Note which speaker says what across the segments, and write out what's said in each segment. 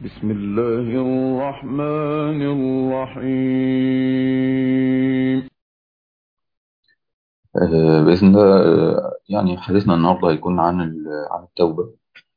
Speaker 1: بسم الله الرحمن الرحيم
Speaker 2: آه، بإذن الله آه، يعني حديثنا النهاردة هيكون عن ال- عن التوبة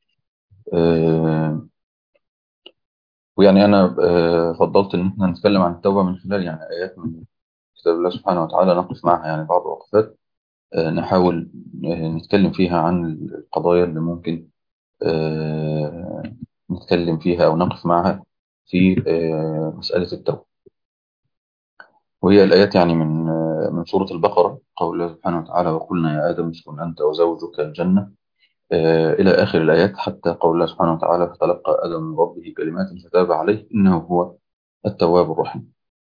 Speaker 2: آه، ويعني أنا آه، فضلت إن إحنا نتكلم عن التوبة من خلال يعني آيات من كتاب الله سبحانه وتعالى نقف معها يعني بعض الوقفات آه، نحاول آه، نتكلم فيها عن القضايا اللي ممكن آه، نتكلم فيها أو نقف معها في آه، مسألة التوبة وهي الآيات يعني من آه، من سورة البقرة قول الله سبحانه وتعالى وقلنا يا آدم اسكن أنت وزوجك الجنة آه، إلى آخر الآيات حتى قول الله سبحانه وتعالى فتلقى آدم من ربه كلمات فتاب عليه إنه هو التواب الرحيم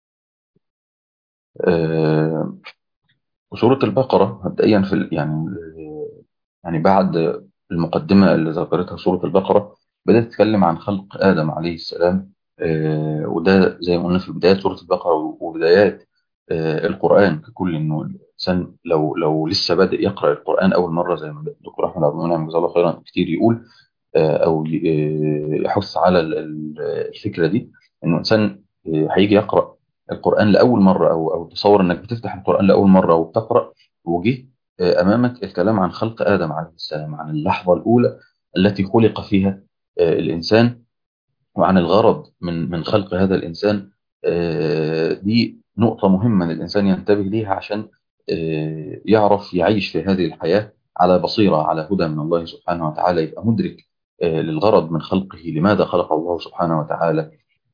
Speaker 2: آه، وسورة البقرة مبدئيا في ال- يعني يعني بعد المقدمة اللي ذكرتها سورة البقرة بدأت تتكلم عن خلق آدم عليه السلام آه، وده زي ما قلنا في بدايات سورة البقرة وبدايات آه، القرآن ككل إنه الإنسان لو لو لسه بادئ يقرأ القرآن أول مرة زي ما الدكتور أحمد عبد المنعم جزاه الله خيرا كتير يقول آه، أو ي- آه، يحث على ال- ال- الفكرة دي إنه إنسان آه، هيجي يقرأ القرآن لأول مرة أو أو تصور إنك بتفتح القرآن لأول مرة وبتقرأ وجه آه، أمامك الكلام عن خلق آدم عليه السلام عن اللحظة الأولى التي خلق فيها آه، الإنسان وعن الغرض من من خلق هذا الإنسان آه، دي نقطة مهمة الإنسان ينتبه ليها عشان آه، يعرف يعيش في هذه الحياة على بصيرة على هدى من الله سبحانه وتعالى يبقى مدرك آه، للغرض من خلقه لماذا خلق الله سبحانه وتعالى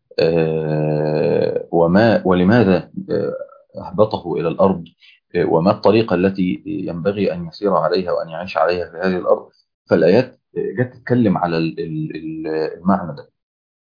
Speaker 2: آه، وما ولماذا آه، أهبطه إلى الأرض آه، وما الطريقة التي ينبغي أن يسير عليها وأن يعيش عليها في هذه الأرض فالآيات آه، جت تتكلم على ال- ال- ال- المعنى ده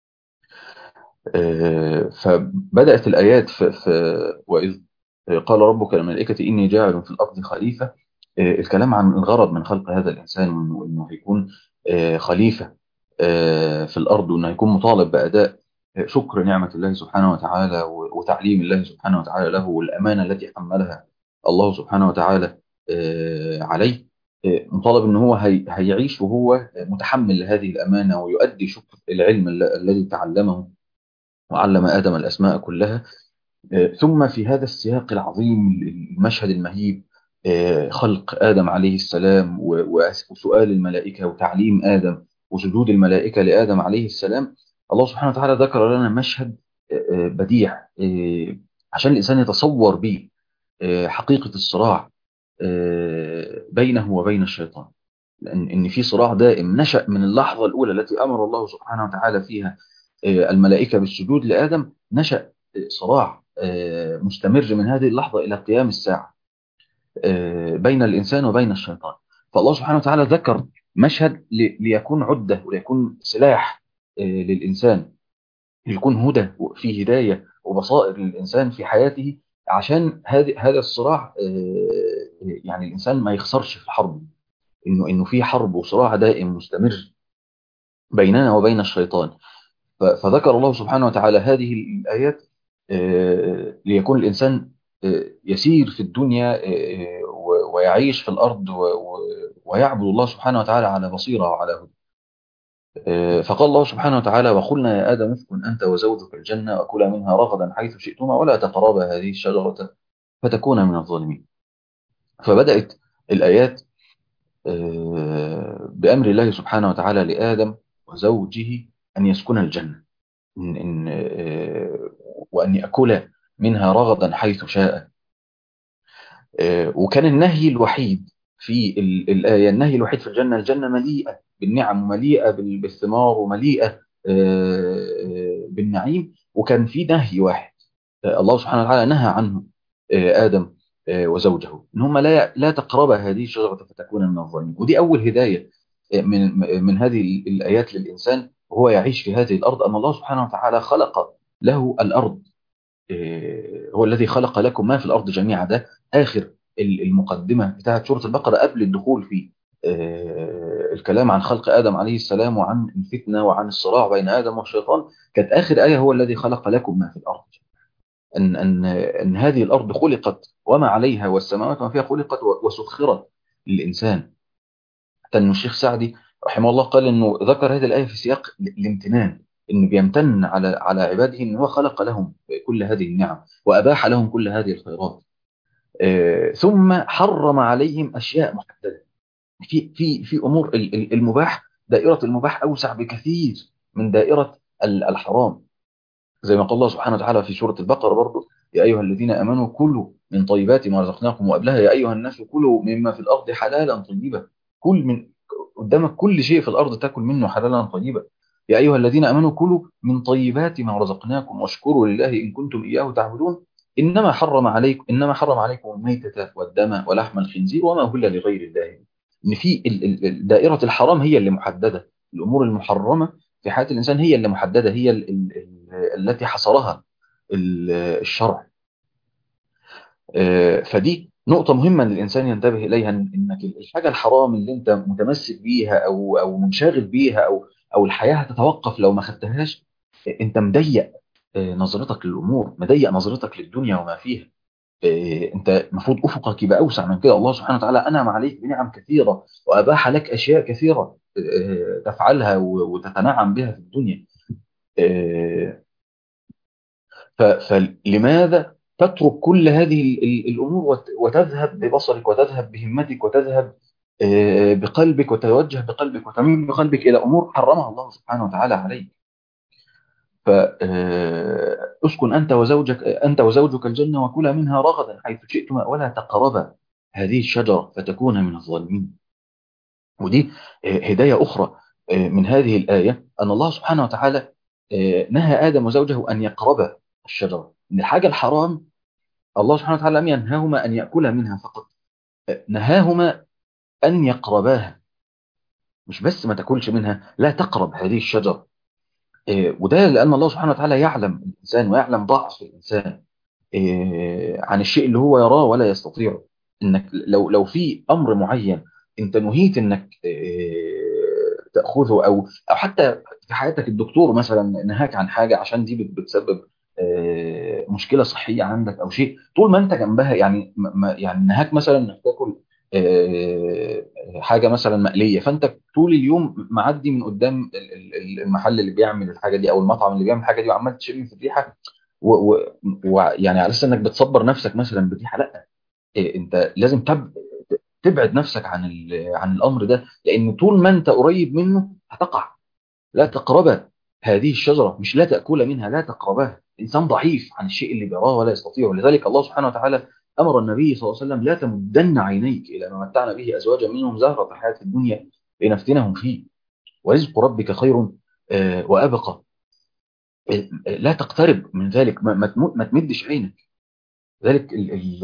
Speaker 2: آه، فبدأت الآيات في في- وإذ قال ربك للملائكة إني جاعل في الأرض خليفة آه، الكلام عن الغرض من خلق هذا الإنسان وإنه وإنه هيكون آه، خليفة آه، في الأرض وإنه هيكون مطالب بأداء آه، شكر نعمة الله سبحانه وتعالى و- وتعليم الله سبحانه وتعالى له والأمانة التي حملها الله سبحانه وتعالى آه، عليه آه، مطالب إن هو هي- هيعيش وهو متحمل لهذه الأمانة ويؤدي شكر العلم ال- الذي تعلمه وعلم آدم الأسماء كلها آه، ثم في هذا السياق العظيم المشهد المهيب آه، خلق آدم عليه السلام و- و- وسؤال الملائكة وتعليم آدم وسجود الملائكة لآدم عليه السلام الله سبحانه وتعالى ذكر لنا مشهد آه، آه، بديع آه، عشان الإنسان يتصور به آه، حقيقة الصراع آه، بينه وبين الشيطان لأن إن في صراع دائم نشأ من اللحظة الأولى التي أمر الله سبحانه وتعالى فيها آه، الملائكة بالسجود لآدم نشأ آه، صراع آه، مستمر من هذه اللحظة إلى قيام الساعة آه، بين الإنسان وبين الشيطان فالله سبحانه وتعالى ذكر مشهد ل- ليكون عدة وليكون سلاح آه، للإنسان يكون هدى في هداية وبصائر للإنسان في حياته عشان هذه هذا الصراع آه، يعني الإنسان ما يخسرش في الحرب إنه إنه في حرب وصراع دائم مستمر بيننا وبين الشيطان ف- فذكر الله سبحانه وتعالى هذه الآيات آه، ليكون الإنسان آه، يسير في الدنيا آه، و- ويعيش في الأرض و- و- ويعبد الله سبحانه وتعالى على بصيرة وعلى هدى آه، فقال الله سبحانه وتعالى وقلنا يا آدم اسكن أنت وزوجك الجنة وكلا منها رغدا حيث شئتما ولا تقربا هذه الشجرة فتكونا من الظالمين فبدأت الآيات آه، بأمر الله سبحانه وتعالى لآدم وزوجه أن يسكن الجنة إن إن آه، وأن يأكل منها رغدا حيث شاء آه، وكان النهي الوحيد في ال- الآية النهي الوحيد في الجنة الجنة مليئة بالنعم ومليئة بال- بالثمار ومليئة آه، آه، بالنعيم وكان في نهي واحد آه، الله سبحانه وتعالى نهى عنه آه، آدم آه، وزوجه إن هم لا لا تقربا هذه الشجرة فتكون من الظالمين ودي أول هداية آه، من من هذه ال- الآيات للإنسان وهو يعيش في هذه الأرض أن الله سبحانه وتعالى خلق له الأرض آه، هو الذي خلق لكم ما في الأرض جميعا ده آخر ال- المقدمة بتاعت سورة البقرة قبل الدخول في آه، الكلام عن خلق آدم عليه السلام وعن الفتنة وعن الصراع بين آدم والشيطان كانت آخر آية هو الذي خلق لكم ما في الأرض أن أن أن هذه الأرض خلقت وما عليها والسماوات وما فيها خلقت و- وسخرت للإنسان حتى أن الشيخ سعدي رحمه الله قال أنه ذكر هذه الآية في سياق ال- الامتنان ان بيمتن على على عباده ان هو خلق لهم كل هذه النعم واباح لهم كل هذه الخيرات آه، ثم حرم عليهم اشياء محدده في في في امور ال- ال- المباح دائره المباح اوسع بكثير من دائره ال- الحرام زي ما قال الله سبحانه وتعالى في سوره البقره برضه يا ايها الذين امنوا كلوا من طيبات ما رزقناكم وقبلها يا ايها الناس كلوا مما في الارض حلالا طيبا كل من قدامك كل شيء في الارض تاكل منه حلالا طيبا يا ايها الذين امنوا كلوا من طيبات ما رزقناكم واشكروا لله ان كنتم اياه تعبدون انما حرم عليكم انما حرم عليكم الميتة والدم ولحم الخنزير وما اهل لغير الله ان في ال- ال- ال- دائرة الحرام هي اللي محددة الامور المحرمة في حياة الانسان هي اللي محددة هي ال- ال- ال- التي حصرها ال- الشرع آه، فدي نقطة مهمة ان الانسان ينتبه اليها إن- انك الحاجة الحرام اللي انت متمسك بيها او او منشغل بيها او او الحياة هتتوقف لو ما خدتهاش انت مضيق آه، نظرتك للامور مضيق نظرتك للدنيا وما فيها آه، انت المفروض افقك يبقى اوسع من كده الله سبحانه وتعالى انعم عليك بنعم كثيره واباح لك اشياء كثيره آه، تفعلها و- وتتنعم بها في الدنيا آه، ف- فلماذا تترك كل هذه ال- ال- الامور وت- وتذهب ببصرك وتذهب بهمتك وتذهب آه، بقلبك وتتوجه بقلبك وتميل بقلبك الى امور حرمها الله سبحانه وتعالى عليك فاسكن انت وزوجك انت وزوجك الجنه وكلا منها رغدا حيث شئتما ولا تقربا هذه الشجره فتكونا من الظالمين ودي آه، هدايه اخرى آه، من هذه الايه ان الله سبحانه وتعالى آه، نهى ادم وزوجه ان يقربا الشجره ان الحاجه الحرام الله سبحانه وتعالى لم ينهاهما ان ياكلا منها فقط آه، نهاهما ان يقرباها مش بس ما تاكلش منها لا تقرب هذه الشجره آه، وده لان الله سبحانه وتعالى يعلم الانسان ويعلم ضعف الانسان آه، عن الشيء اللي هو يراه ولا يستطيعه انك لو لو في امر معين انت نهيت انك آه، تاخذه او او حتى في حياتك الدكتور مثلا نهاك عن حاجه عشان دي بت- بتسبب آه، مشكله صحيه عندك او شيء طول ما انت جنبها يعني ما- ما- يعني نهاك مثلا انك تاكل آه، حاجه مثلا مقليه فانت طول اليوم معدي من قدام ال- ال- ال- المحل اللي بيعمل الحاجه دي او المطعم اللي بيعمل الحاجه دي وعمال تشم في الريحه ويعني على اساس انك بتصبر نفسك مثلا بريحه لا إيه انت لازم تب... تبعد نفسك عن ال... عن الامر ده لان طول ما انت قريب منه هتقع لا تقربا هذه الشجره مش لا تاكل منها لا تقرباها الانسان ضعيف عن الشيء اللي بيراه ولا يستطيع لذلك الله سبحانه وتعالى امر النبي صلى الله عليه وسلم لا تمدن عينيك الى ما متعنا به ازواجا منهم زهره الحياه الدنيا لنفتنهم فيه ورزق ربك خير آه، وابقى آه، لا تقترب من ذلك ما, ما تم- ما تمدش عينك ذلك ال ال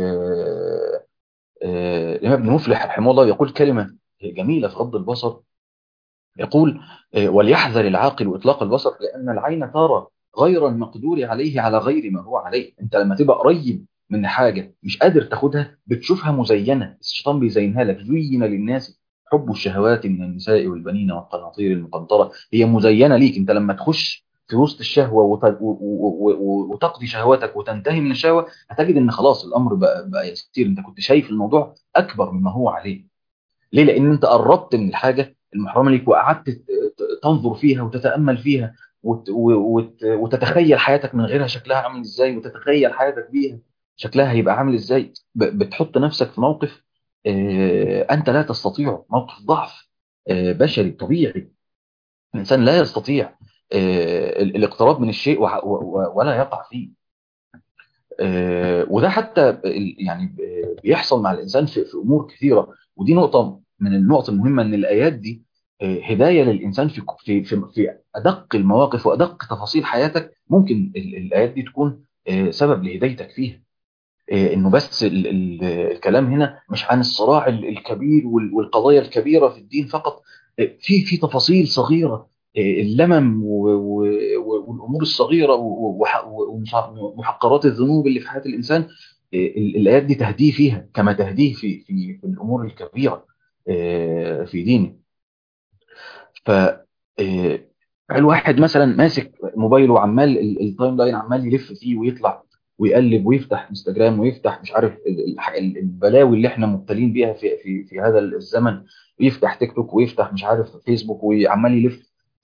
Speaker 2: آه، الإمام ابن مفلح رحمه الله يقول كلمة جميلة في غض البصر يقول آه، وليحذر العاقل إطلاق البصر لأن العين ترى غير المقدور عليه على غير ما هو عليه أنت لما تبقى قريب من حاجة مش قادر تاخدها بتشوفها مزينة الشيطان بيزينها لك زين للناس حب الشهوات من النساء والبنين والقناطير المقنطرة هي مزينة ليك أنت لما تخش في وسط الشهوة وت- و- و- و- وتقضي شهواتك وتنتهي من الشهوة هتجد ان خلاص الامر بقى, بقى يسير انت كنت شايف الموضوع اكبر مما هو عليه ليه لان انت قربت من الحاجه المحرمه ليك وقعدت ت- ت- تنظر فيها وتتامل فيها وت و- وت وتتخيل حياتك من غيرها شكلها عامل ازاي وتتخيل حياتك بيها شكلها هيبقى عامل ازاي ب- بتحط نفسك في موقف آه، انت لا تستطيعه موقف ضعف آه، بشري طبيعي الانسان لا يستطيع آه، ال- الاقتراب من الشيء وح- و- و- ولا يقع فيه آه، وده حتى ال- يعني ب- بيحصل مع الانسان في في امور كثيره ودي نقطه من النقط المهمه ان الايات دي آه، هدايه للانسان في في في في ادق المواقف وادق تفاصيل حياتك ممكن ال- الايات دي تكون آه، سبب لهدايتك فيها آه، انه بس ال ال الكلام هنا مش عن الصراع ال- الكبير وال- والقضايا الكبيره في الدين فقط آه، في في تفاصيل صغيره آه، اللمم و- و- و- والامور الصغيره و- وح- ومح- ومحقرات الذنوب اللي في حياه الانسان آه، ال- الايات دي تهديه فيها كما تهديه في في في الامور الكبيره آه، في دينه ف آه، الواحد مثلا ماسك موبايله وعمال ال- التايم لاين عمال يلف فيه ويطلع ويقلب ويفتح انستجرام ويفتح مش عارف ال- الح- ال- البلاوي اللي احنا مبتلين بيها في في في هذا الزمن ويفتح تيك توك ويفتح مش عارف فيسبوك وعمال يلف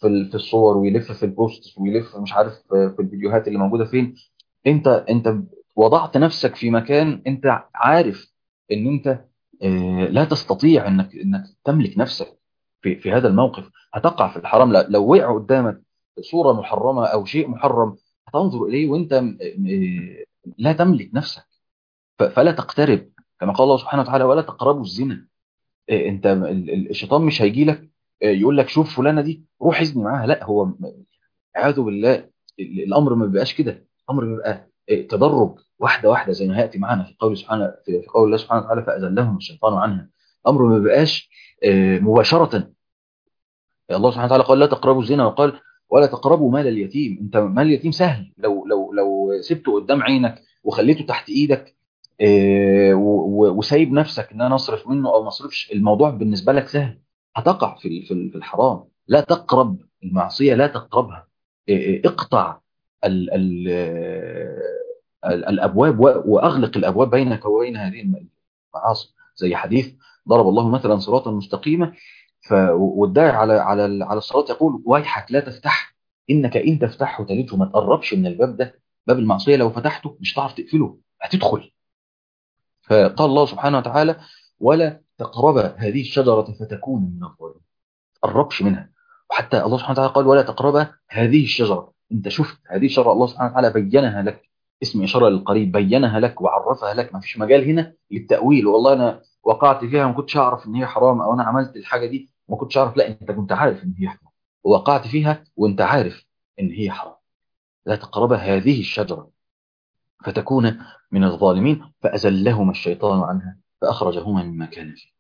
Speaker 2: في في الصور ويلف في البوست ويلف مش عارف في الفيديوهات اللي موجوده فين انت انت وضعت نفسك في مكان انت عارف ان انت لا تستطيع انك انك تملك نفسك في في هذا الموقف هتقع في الحرام لو وقع قدامك صوره محرمه او شيء محرم هتنظر اليه وانت لا تملك نفسك فلا تقترب كما قال الله سبحانه وتعالى ولا تقربوا الزنا انت الشيطان مش هيجي لك يقول لك شوف فلانه دي روح اذني معاها لا هو اعوذ بالله الامر ما بيبقاش كده الامر بيبقى تدرج واحده واحده زي ما هياتي معانا في قول سبحانه في قول الله سبحانه وتعالى فاذلهم الشيطان عنها الامر ما بيبقاش مباشره الله سبحانه وتعالى قال لا تقربوا الزنا وقال ولا تقربوا مال اليتيم انت مال اليتيم سهل لو لو لو سبته قدام عينك وخليته تحت ايدك وسايب نفسك ان انا اصرف منه او ما اصرفش الموضوع بالنسبه لك سهل هتقع في في الحرام لا تقرب المعصيه لا تقربها اقطع ال ال الابواب واغلق الابواب بينك وبين هذه المعاصي زي حديث ضرب الله مثلا صراطا مستقيما والداعي على على على الصراط يقول ويحك لا تفتح انك ان تفتحه تلجه ما تقربش من الباب ده باب المعصيه لو فتحته مش هتعرف تقفله هتدخل فقال الله سبحانه وتعالى ولا تقرب هذه الشجرة فتكون من الظالمين تقربش منها وحتى الله سبحانه وتعالى قال ولا تقرب هذه الشجرة انت شفت هذه الشجرة الله سبحانه وتعالى بينها لك اسم إشارة للقريب بينها لك وعرفها لك ما فيش مجال هنا للتأويل والله أنا وقعت فيها ما كنتش أعرف إن هي حرام أو أنا عملت الحاجة دي ما كنتش أعرف لا أنت كنت عارف إن هي حرام ووقعت فيها وأنت عارف إن هي حرام لا تقرب هذه الشجرة فتكون من الظالمين فأزلهما الشيطان عنها فأخرجهما مما كان فيه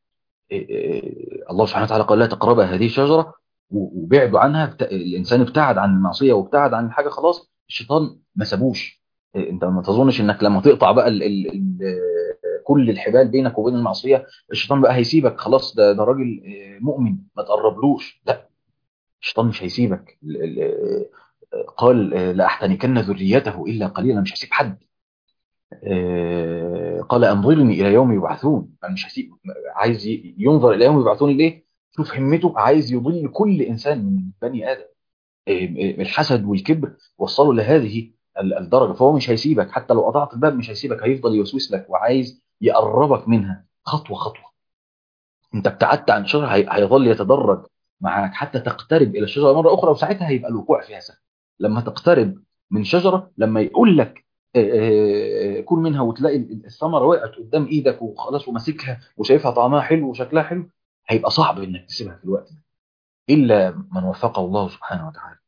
Speaker 2: الله سبحانه وتعالى قال لا تقرب هذه الشجرة وبعدوا عنها الإنسان ابتعد عن المعصية وابتعد عن الحاجة خلاص الشيطان ما سابوش انت ما تظنش انك لما تقطع بقى ال ال ال كل الحبال بينك وبين المعصية الشيطان بقى هيسيبك خلاص ده, ده راجل مؤمن ما تقربلوش لا الشيطان مش هيسيبك قال لأحتنكن ذريته إلا قليلا مش هسيب حد قال أنظرني إلى يوم يبعثون أنا مش هسيب عايز ينظر إلى يوم يبعثون ليه شوف همته عايز يضل كل إنسان من بني آدم الحسد والكبر وصلوا لهذه الدرجة فهو مش هيسيبك حتى لو قطعت الباب مش هيسيبك هيفضل يوسوس لك وعايز يقربك منها خطوة خطوة انت ابتعدت عن الشجرة هيظل يتدرج معاك حتى تقترب إلى الشجرة مرة أخرى وساعتها هيبقى الوقوع فيها سهل لما تقترب من شجرة لما يقول لك كل منها وتلاقي الثمرة وقعت قدام ايدك وخلاص وماسكها وشايفها طعمها حلو وشكلها حلو هيبقى صعب انك تسيبها في الوقت ده الا من وفقه الله سبحانه وتعالى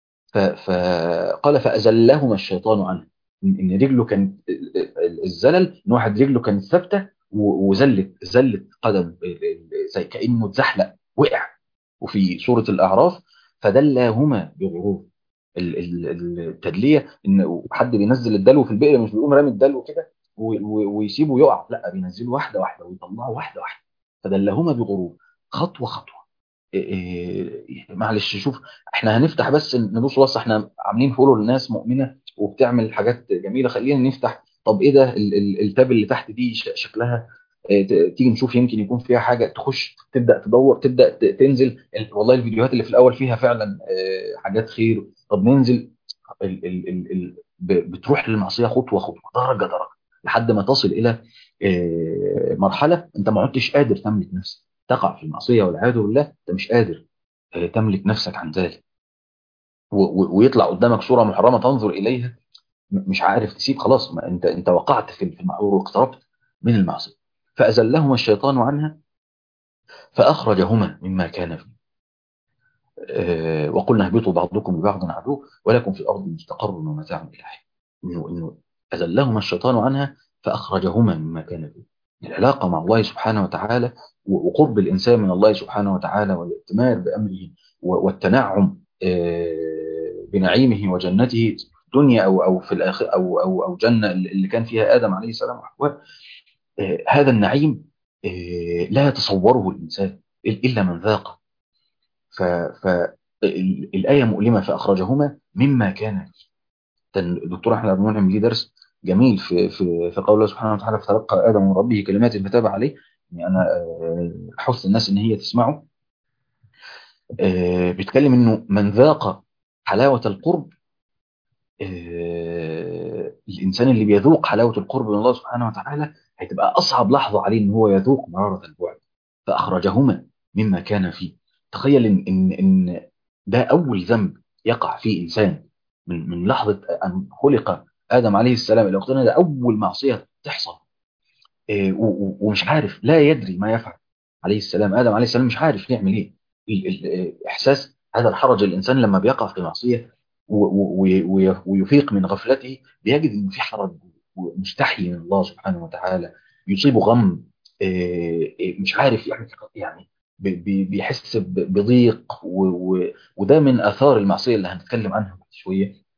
Speaker 2: فقال فازلهما الشيطان عنه ان رجله كان الزلل ان واحد رجله كانت ثابته وزلت زلت قدم زي كانه اتزحلق وقع وفي سوره الاعراف فدلاهما بغرور التدليه ان حد بينزل الدلو في البئر مش بيقوم رامي الدلو كده ويسيبه يقع لا بينزله واحده واحده ويطلعه واحده واحده فدلهما بغرور خطوه خطوه إيه معلش شوف احنا هنفتح بس ندوس بص احنا عاملين فولو للناس مؤمنه وبتعمل حاجات جميله خلينا نفتح طب ايه ده التاب اللي تحت دي شكلها تيجي نشوف يمكن يكون فيها حاجه تخش تبدا تدور تبدا تنزل والله الفيديوهات اللي في الاول فيها فعلا حاجات خير طب ننزل ال ال ال ال بتروح للمعصيه خطوه خطوه درجه درجه لحد ما تصل الى مرحله انت ما عدتش قادر تملك نفسك تقع في المعصيه والعياذ بالله انت مش قادر تملك نفسك عن ذلك ويطلع قدامك صوره محرمه تنظر اليها مش عارف تسيب خلاص ما انت انت وقعت في المحظور واقتربت من المعصيه فازلهما الشيطان عنها فاخرجهما مما كان فيه أه وقلنا اهبطوا بعضكم لبعض عدو ولكم في الارض مستقر ومتاع الى حين انه انه ازلهما الشيطان عنها فاخرجهما مما كان فيه العلاقه مع الله سبحانه وتعالى وقرب الانسان من الله سبحانه وتعالى والائتمار بامره والتنعم أه بنعيمه وجنته دنيا او او في الاخر او او او جنه اللي كان فيها ادم عليه السلام وحواء أه هذا النعيم أه لا يتصوره الانسان الا من ذاقه فالآية مؤلمة فأخرجهما مما كان الدكتور أحمد عبد المنعم ليه درس جميل في في في قول الله سبحانه وتعالى فتلقى آدم من ربه كلمات فتاب عليه يعني أنا أحث الناس إن هي تسمعه آه، بيتكلم انه من ذاق حلاوة القرب آه، الانسان اللي بيذوق حلاوة القرب من الله سبحانه وتعالى هتبقى اصعب لحظة عليه ان هو يذوق مرارة البعد فاخرجهما مما كان فيه تخيل ان ان ان ده اول ذنب يقع فيه انسان من من لحظة ان خلق ادم عليه السلام الى وقتنا ده اول معصية تحصل آه، و- و- ومش عارف لا يدري ما يفعل عليه السلام ادم عليه السلام مش عارف يعمل ايه ال- ال- احساس هذا الحرج الانسان لما بيقع في معصيه و- و- و- ويفيق من غفلته بيجد انه في حرج ومستحي من الله سبحانه وتعالى يصيبه غم آه، آه، مش عارف يعمل يعني بي- بي- بيحس ب- بضيق و- و- وده من اثار المعصيه اللي هنتكلم عنها بعد شويه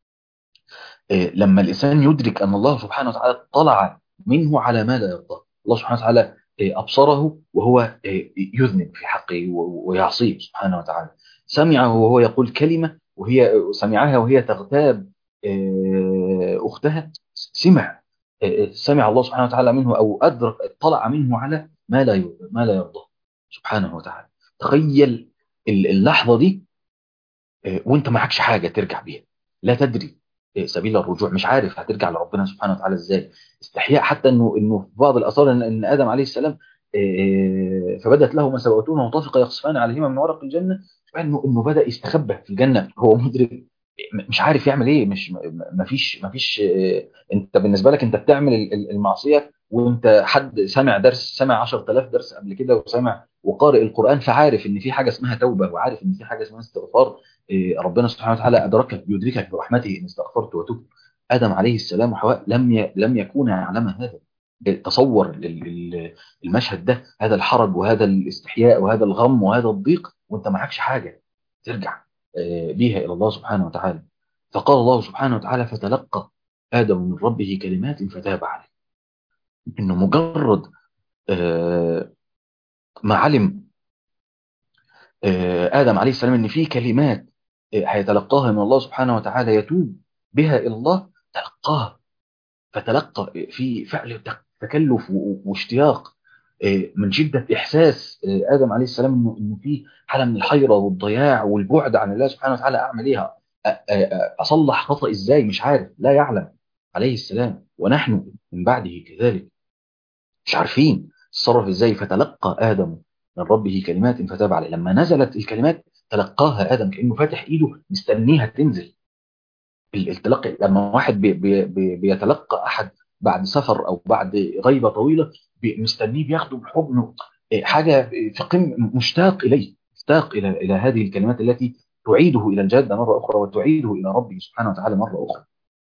Speaker 2: آه، لما الإنسان يدرك أن الله سبحانه وتعالى اطلع منه على ما لا يرضى الله سبحانه وتعالى آه، أبصره وهو آه، يذنب في حقه و- ويعصيه سبحانه وتعالى سمعه وهو يقول كلمة وهي سمعها وهي تغتاب آه، أختها سمع آه، آه، سمع الله سبحانه وتعالى منه أو أدرك اطلع منه على ما لا يرضى ما لا يرضى سبحانه وتعالى تخيل اللحظة دي آه، وانت معكش حاجه ترجع بيها لا تدري آه، سبيل الرجوع مش عارف هترجع لربنا سبحانه وتعالى ازاي استحياء حتى انه انه في بعض الاثار ان إن ادم عليه السلام آه، فبدت له مساواتهما وطفق يخصفان عليهما من ورق الجنه انه انه بدا يستخبى في الجنه هو مدرك مش عارف يعمل ايه مش ما فيش ما فيش انت بالنسبه لك انت بتعمل ال- ال- المعصيه وانت حد سمع درس سمع 10000 درس قبل كده وسمع وقارئ القران فعارف ان في حاجه اسمها توبه وعارف ان في حاجه اسمها استغفار إيه، ربنا سبحانه وتعالى ادركك يدركك برحمته ان استغفرت وتبت ادم عليه السلام وحواء لم ي... لم يكونا يعلم هذا إيه، تصور ال- ال- المشهد ده هذا الحرج وهذا الاستحياء وهذا الغم وهذا الضيق وانت معكش حاجه ترجع آه، بيها الى الله سبحانه وتعالى فقال الله سبحانه وتعالى فتلقى ادم من ربه كلمات فتاب عليه انه مجرد آه، ما علم آه، ادم عليه السلام ان في كلمات آه، هيتلقاها من الله سبحانه وتعالى يتوب بها الى الله تلقاها فتلقى في فعل تك- تكلف و- واشتياق آه، من شده احساس آه، ادم عليه السلام انه انه في حاله من الحيره والضياع والبعد عن الله سبحانه وتعالى اعمل ايه؟ أ- أ- أ- اصلح خطأ ازاي؟ مش عارف لا يعلم عليه السلام ونحن من بعده كذلك مش عارفين تصرف ازاي فتلقى ادم من ربه كلمات فتاب عليه لما نزلت الكلمات تلقاها ادم كانه فاتح ايده مستنيها تنزل ال- التلقي لما واحد بي بي بي بيتلقى احد بعد سفر او بعد غيبه طويله بي- مستنيه بياخده بحضنه إيه، حاجه في قمه مشتاق اليه مشتاق الى الى هذه الكلمات التي تعيده الى الجاده مره اخرى وتعيده الى ربه سبحانه وتعالى مره اخرى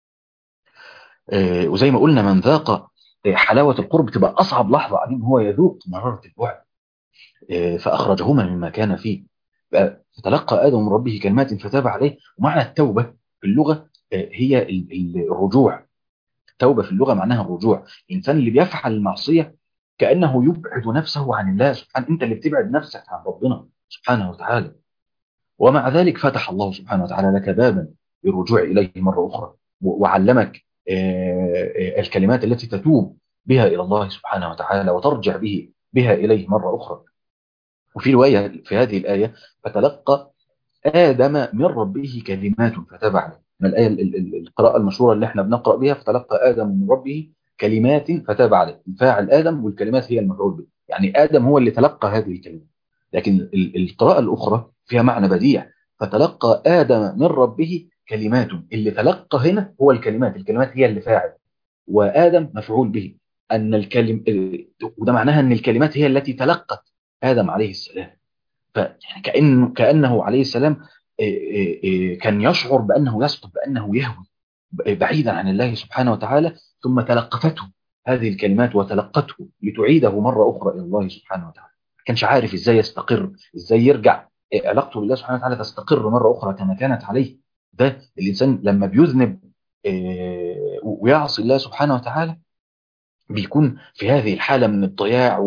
Speaker 2: إيه، وزي ما قلنا من ذاق إيه، حلاوه القرب تبقى اصعب لحظه عليه ان هو يذوق مراره البعد إيه، فاخرجهما مما كان فيه فتلقى ادم من ربه كلمات فتاب عليه ومعنى التوبه في اللغه آه، هي ال- ال- الرجوع التوبه في اللغه معناها الرجوع الانسان اللي بيفعل المعصيه كانه يبعد نفسه عن الله سبحانه انت اللي بتبعد نفسك عن ربنا سبحانه وتعالى ومع ذلك فتح الله سبحانه وتعالى لك بابا للرجوع اليه مره اخرى و- وعلمك آه، آه، الكلمات التي تتوب بها الى الله سبحانه وتعالى وترجع به بها اليه مره اخرى وفي روايه في هذه الايه فتلقى آدم من ربه كلمات فتاب عليه من الآية ال- ال- ال- القراءة المشهورة اللي احنا بنقرأ بها فتلقى آدم من ربه كلمات فتاب عليه الفاعل آدم والكلمات هي المفعول به يعني آدم هو اللي تلقى هذه الكلمات لكن ال- القراءة الأخرى فيها معنى بديع فتلقى آدم من ربه كلمات اللي تلقى هنا هو الكلمات الكلمات هي اللي فاعل وآدم مفعول به أن الكلم وده معناها أن الكلمات هي التي تلقت آدم عليه السلام فيعني كأنه كأنه عليه السلام إيه إيه إيه كان يشعر بأنه يسقط بأنه يهوي بعيدا عن الله سبحانه وتعالى ثم تلقفته هذه الكلمات وتلقته لتعيده مرة أخرى إلى الله سبحانه وتعالى ما كانش عارف إزاي يستقر إزاي يرجع علاقته بالله سبحانه وتعالى تستقر مرة أخرى كما كانت عليه ده الإنسان لما بيذنب ويعصي الله سبحانه وتعالى بيكون في هذه الحالة من الضياع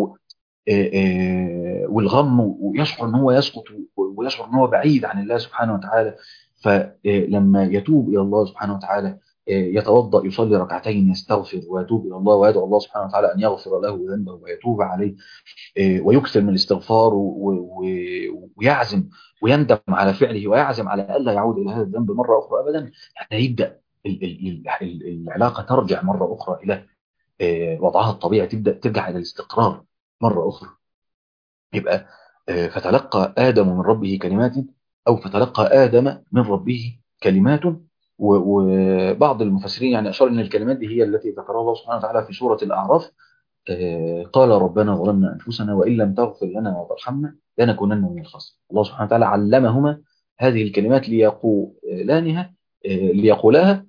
Speaker 2: والغم ويشعر ان هو يسقط ويشعر ان هو بعيد عن الله سبحانه وتعالى فلما يتوب الى الله سبحانه وتعالى يتوضأ يصلي ركعتين يستغفر ويتوب إلى الله ويدعو الله سبحانه وتعالى أن يغفر له ذنبه ويتوب عليه ويكثر من الاستغفار ويعزم ويندم على فعله ويعزم على ألا يعود إلى هذا الذنب مرة أخرى أبدا حتى يبدأ العلاقة ترجع مرة أخرى إلى وضعها الطبيعي تبدأ ترجع إلى الاستقرار مرة أخرى يبقى فتلقى آدم من ربه كلمات أو فتلقى آدم من ربه كلمات وبعض المفسرين يعني أشار أن الكلمات دي هي التي ذكرها الله سبحانه وتعالى في سورة الأعراف قال ربنا ظلمنا أنفسنا وإن لم تغفر لنا وترحمنا لنكونن من الخاسرين الله سبحانه وتعالى علمهما هذه الكلمات ليقولانها ليقولاها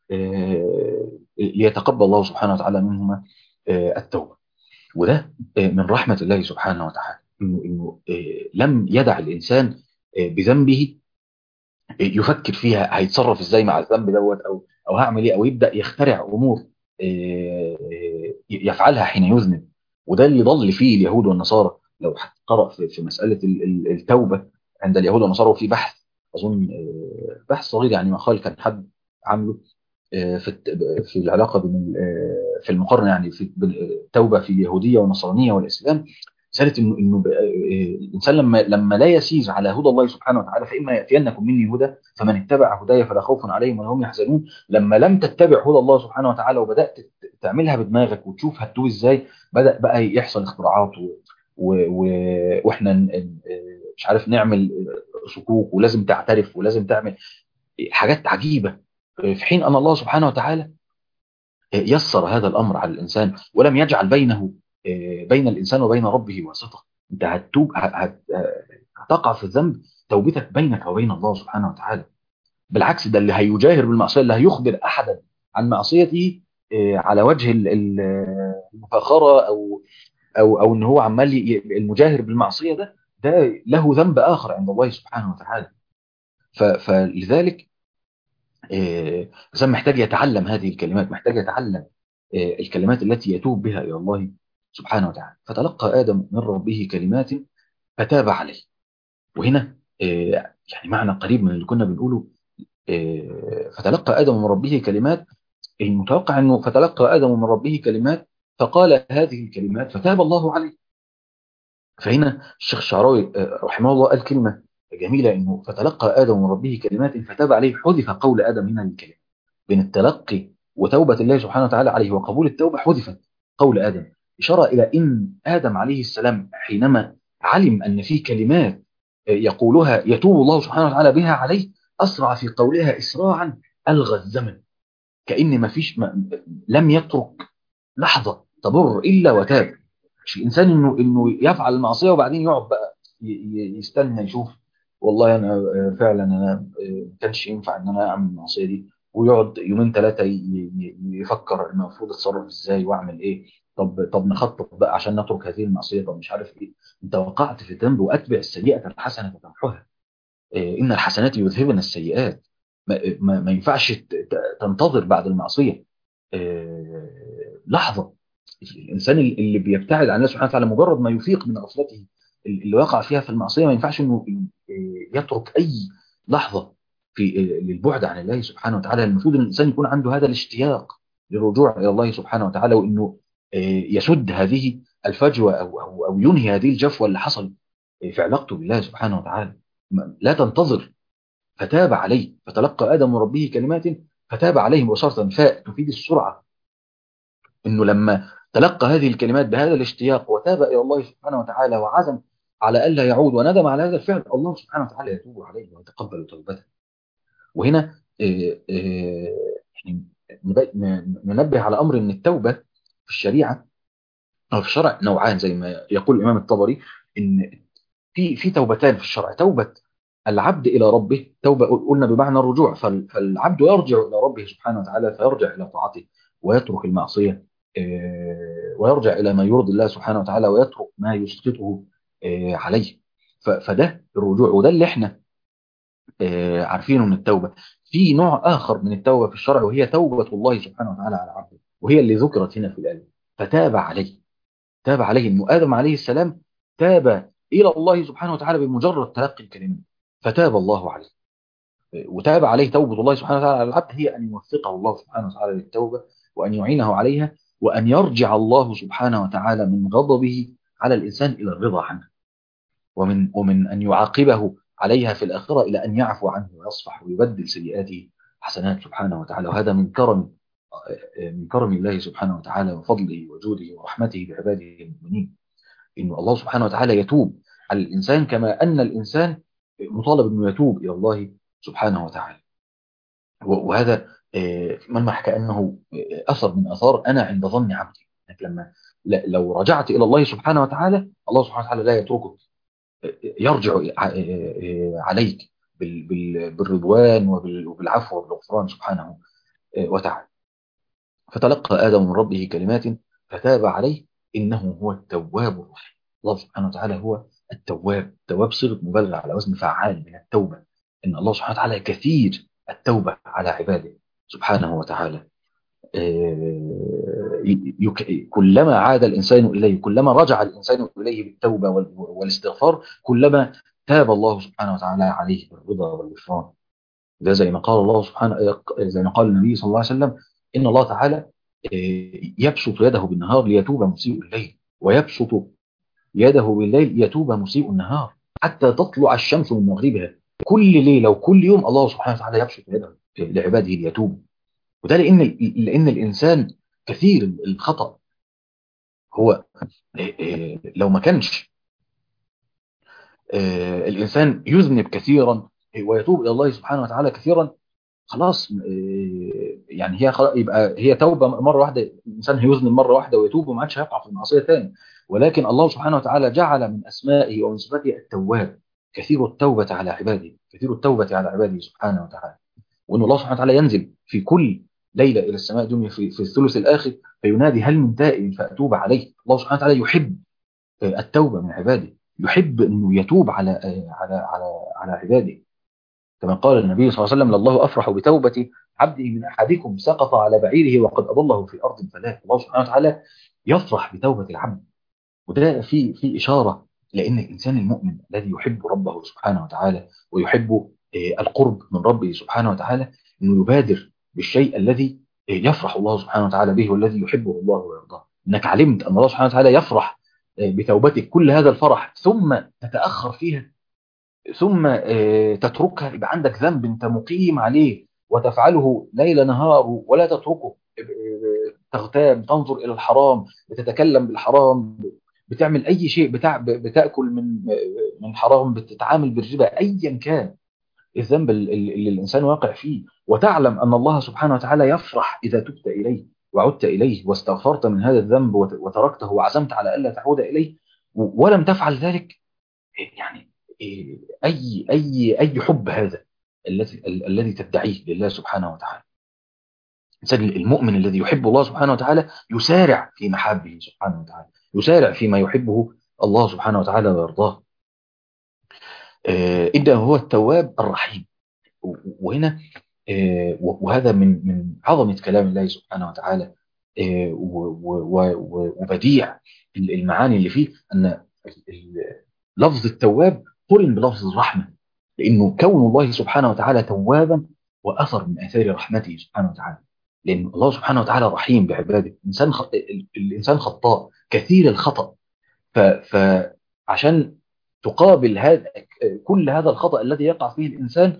Speaker 2: ليتقبل الله سبحانه وتعالى منهما التوبة وده من رحمة الله سبحانه وتعالى إنه, إنه لم يدع الإنسان بذنبه يفكر فيها هيتصرف ازاي مع الذنب دوت او او هعمل ايه او يبدا يخترع امور يفعلها حين يذنب وده اللي ضل فيه اليهود والنصارى لو قرأ في مسألة التوبة عند اليهود والنصارى وفي بحث أظن بحث صغير يعني مقال كان حد عامله في في العلاقة بين في المقارنة يعني في التوبة في اليهودية والنصرانية والإسلام مسألة إنه إنه الإنسان لما لما لا يسير على هدى الله سبحانه وتعالى فإما يأتينكم مني هدى فمن اتبع هداي فلا خوف عليهم ولا هم يحزنون لما لم تتبع هدى الله سبحانه وتعالى وبدأت تعملها بدماغك وتشوف هتتوه إزاي بدأ بقى يحصل اختراعات و... و... و... واحنا مش عارف نعمل صكوك ولازم تعترف ولازم تعمل حاجات عجيبة في حين أن الله سبحانه وتعالى يسر هذا الأمر على الإنسان ولم يجعل بينه بين الإنسان وبين ربه واسطة أنت هتوب هتقع في الذنب توبتك بينك وبين الله سبحانه وتعالى بالعكس ده اللي هيجاهر بالمعصية اللي هيخبر أحدا عن معصيته على وجه المفاخرة أو أو أو إن هو عمال المجاهر بالمعصية ده ده له ذنب آخر عند الله سبحانه وتعالى فلذلك الإنسان محتاج يتعلم هذه الكلمات محتاج يتعلم الكلمات التي يتوب بها إلى الله سبحانه وتعالى فتلقى آدم من ربه كلمات فتاب عليه وهنا يعني معنى قريب من اللي كنا بنقوله فتلقى آدم من ربه كلمات المتوقع أنه فتلقى آدم من ربه كلمات فقال هذه الكلمات فتاب الله عليه فهنا الشيخ الشعراوي رحمه الله قال كلمة جميلة أنه فتلقى آدم من ربه كلمات فتاب عليه حذف قول آدم هنا الكلمة بين التلقي وتوبة الله سبحانه وتعالى عليه وقبول التوبة حذفت قول آدم إشارة إلى أن آدم عليه السلام حينما علم أن في كلمات يقولها يتوب الله سبحانه وتعالى بها عليه أسرع في قولها إسراعا ألغى الزمن كأن ما فيش ما لم يترك لحظة تمر إلا وتاب مش الإنسان إنه إنه يفعل المعصية وبعدين يقعد بقى يستنى يشوف والله أنا فعلا أنا ما كانش ينفع إن أنا أعمل المعصية دي ويقعد يومين ثلاثة يفكر المفروض اتصرف ازاي واعمل ايه طب طب نخطط بقى عشان نترك هذه المعصية طب مش عارف ايه انت وقعت في الذنب واتبع السيئة الحسنة تمحوها إيه ان الحسنات يذهبن السيئات ما, ما, ما ينفعش تنتظر بعد المعصية إيه لحظة الانسان اللي بيبتعد عن الله سبحانه وتعالى مجرد ما يفيق من غفلته اللي وقع فيها في المعصية ما ينفعش انه يترك اي لحظة في للبعد عن الله سبحانه وتعالى المفروض ان الانسان يكون عنده هذا الاشتياق للرجوع الى الله سبحانه وتعالى وانه يسد هذه الفجوه او او او ينهي هذه الجفوه اللي حصل في علاقته بالله سبحانه وتعالى لا تنتظر فتاب عليه فتلقى ادم من ربه كلمات فتاب عليه مباشره فاء تفيد السرعه انه لما تلقى هذه الكلمات بهذا الاشتياق وتاب الى الله سبحانه وتعالى وعزم على الا يعود وندم على هذا الفعل الله سبحانه وتعالى يتوب عليه ويتقبل توبته وهنا يعني ننبه على امر ان التوبه في الشريعه او في الشرع نوعان زي ما يقول الامام الطبري ان في في توبتان في الشرع توبه العبد الى ربه توبه قلنا بمعنى الرجوع فالعبد يرجع الى ربه سبحانه وتعالى فيرجع الى طاعته ويترك المعصيه ويرجع الى ما يرضي الله سبحانه وتعالى ويترك ما يسقطه عليه فده الرجوع وده اللي احنا عارفينه من التوبة في نوع آخر من التوبة في الشرع وهي توبة الله سبحانه وتعالى على عبده وهي اللي ذكرت هنا في الآية فتاب عليه تاب عليه إنه آدم عليه السلام تاب إلى الله سبحانه وتعالى بمجرد تلقي الكلمات فتاب الله عليه وتاب عليه توبة الله سبحانه وتعالى على العبد هي أن يوفقه الله سبحانه وتعالى للتوبة وأن يعينه عليها وأن يرجع الله سبحانه وتعالى من غضبه على الإنسان إلى الرضا عنه ومن ومن أن يعاقبه عليها في الآخرة إلى أن يعفو عنه ويصفح ويبدل سيئاته حسنات سبحانه وتعالى وهذا من كرم من كرم الله سبحانه وتعالى وفضله وجوده ورحمته بعباده المؤمنين إن الله سبحانه وتعالى يتوب على الإنسان كما أن الإنسان مطالب أنه يتوب إلى الله سبحانه وتعالى وهذا ملمح كأنه أثر من أثار أنا عند ظن عبدي أنك لما لو رجعت إلى الله سبحانه وتعالى الله سبحانه وتعالى لا يتركك يرجع عليك بالرضوان وبالعفو وبالغفران سبحانه وتعالى فتلقى آدم من ربه كلمات فتاب عليه إنه هو التواب الرحيم الله سبحانه وتعالى هو التواب التواب صيغة مبالغة على وزن فعال من التوبة إن الله سبحانه وتعالى كثير التوبة على عباده سبحانه وتعالى كلما عاد الإنسان إليه كلما رجع الإنسان إليه بالتوبة والاستغفار كلما تاب الله سبحانه وتعالى عليه بالرضا والغفران ده زي ما قال الله سبحانه زي ما قال النبي صلى الله عليه وسلم إن الله تعالى يبسط يده بالنهار ليتوب مسيء الليل ويبسط يده بالليل يتوب مسيء النهار حتى تطلع الشمس من مغربها كل ليلة وكل يوم الله سبحانه وتعالى يبسط يده لعباده ليتوبوا وده لأن لأن الإنسان كثير الخطأ هو لو ما كانش الإنسان يذنب كثيرا ويتوب إلى الله سبحانه وتعالى كثيرا خلاص يعني هي خلاص يبقى هي توبة مرة واحدة الإنسان هيذنب مرة واحدة ويتوب وما عادش هيقع في المعصية تاني ولكن الله سبحانه وتعالى جعل من أسمائه ومن صفاته التواب كثير التوبة على عباده كثير التوبة على عباده سبحانه وتعالى وأن الله سبحانه وتعالى ينزل في كل ليلة إلى السماء الدنيا في, في الثلث الآخر فينادي هل من تائب فأتوب عليه الله سبحانه وتعالى يحب التوبة من عباده يحب أنه يتوب على على على على عباده كما قال النبي صلى الله عليه وسلم لله أفرح بتوبة عبده من أحدكم سقط على بعيره وقد أضله في أرض فلاة الله سبحانه وتعالى يفرح بتوبة العبد وده في في إشارة لأن الإنسان المؤمن الذي يحب ربه سبحانه وتعالى ويحب القرب من ربه سبحانه وتعالى أنه يبادر بالشيء الذي يفرح الله سبحانه وتعالى به والذي يحبه الله ويرضاه انك علمت ان الله سبحانه وتعالى يفرح بتوبتك كل هذا الفرح ثم تتاخر فيها ثم تتركها يبقى عندك ذنب انت مقيم عليه وتفعله ليل نهار ولا تتركه تغتاب تنظر الى الحرام بتتكلم بالحرام بتعمل اي شيء بتاع بتاكل من من حرام بتتعامل بالربا ايا كان الذنب اللي الإنسان واقع فيه وتعلم أن الله سبحانه وتعالى يفرح إذا تبت إليه وعدت إليه واستغفرت من هذا الذنب وتركته وعزمت على ألا تعود إليه ولم تفعل ذلك يعني أي أي أي حب هذا الذي الذي تدعيه لله سبحانه وتعالى الإنسان المؤمن الذي يحب الله سبحانه وتعالى يسارع في محبه سبحانه وتعالى يسارع فيما يحبه الله سبحانه وتعالى ويرضاه إنه هو التواب الرحيم وهنا وهذا من من عظمة كلام الله سبحانه وتعالى وبديع المعاني اللي فيه أن لفظ التواب قرن بلفظ الرحمة لأنه كون الله سبحانه وتعالى توابا وأثر من آثار رحمته سبحانه وتعالى لأن الله سبحانه وتعالى رحيم بعباده الإنسان خ... الإنسان خطاء كثير الخطأ ف... فعشان تقابل هذا كل هذا الخطأ الذي يقع فيه الإنسان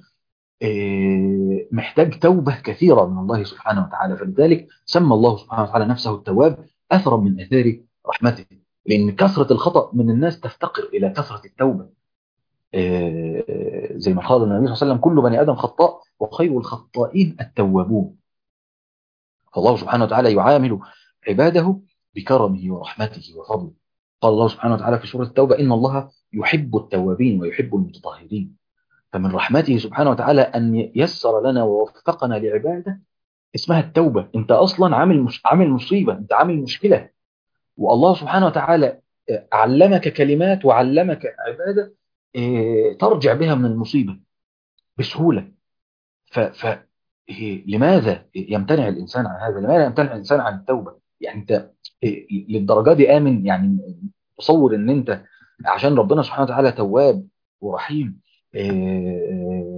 Speaker 2: محتاج توبة كثيرة من الله سبحانه وتعالى فلذلك سمى الله سبحانه وتعالى نفسه التواب أثرا من أثار رحمته لأن كثرة الخطأ من الناس تفتقر إلى كثرة التوبة زي ما قال النبي صلى الله عليه وسلم كل بني آدم خطاء وخير الخطائين التوابون فالله سبحانه وتعالى يعامل عباده بكرمه ورحمته وفضله قال الله سبحانه وتعالى في سورة التوبة إن الله يحب التوابين ويحب المتطهرين فمن رحمته سبحانه وتعالى أن يسر لنا ووفقنا لعبادة اسمها التوبة انت أصلا عامل مش... عامل مصيبة انت عامل مشكلة والله سبحانه وتعالى علمك كلمات وعلمك عبادة ترجع بها من المصيبة بسهولة ف... ف... لماذا يمتنع الإنسان عن هذا لماذا يمتنع الإنسان عن التوبة يعني انت للدرجة دي آمن يعني تصور ان انت عشان ربنا سبحانه وتعالى تواب ورحيم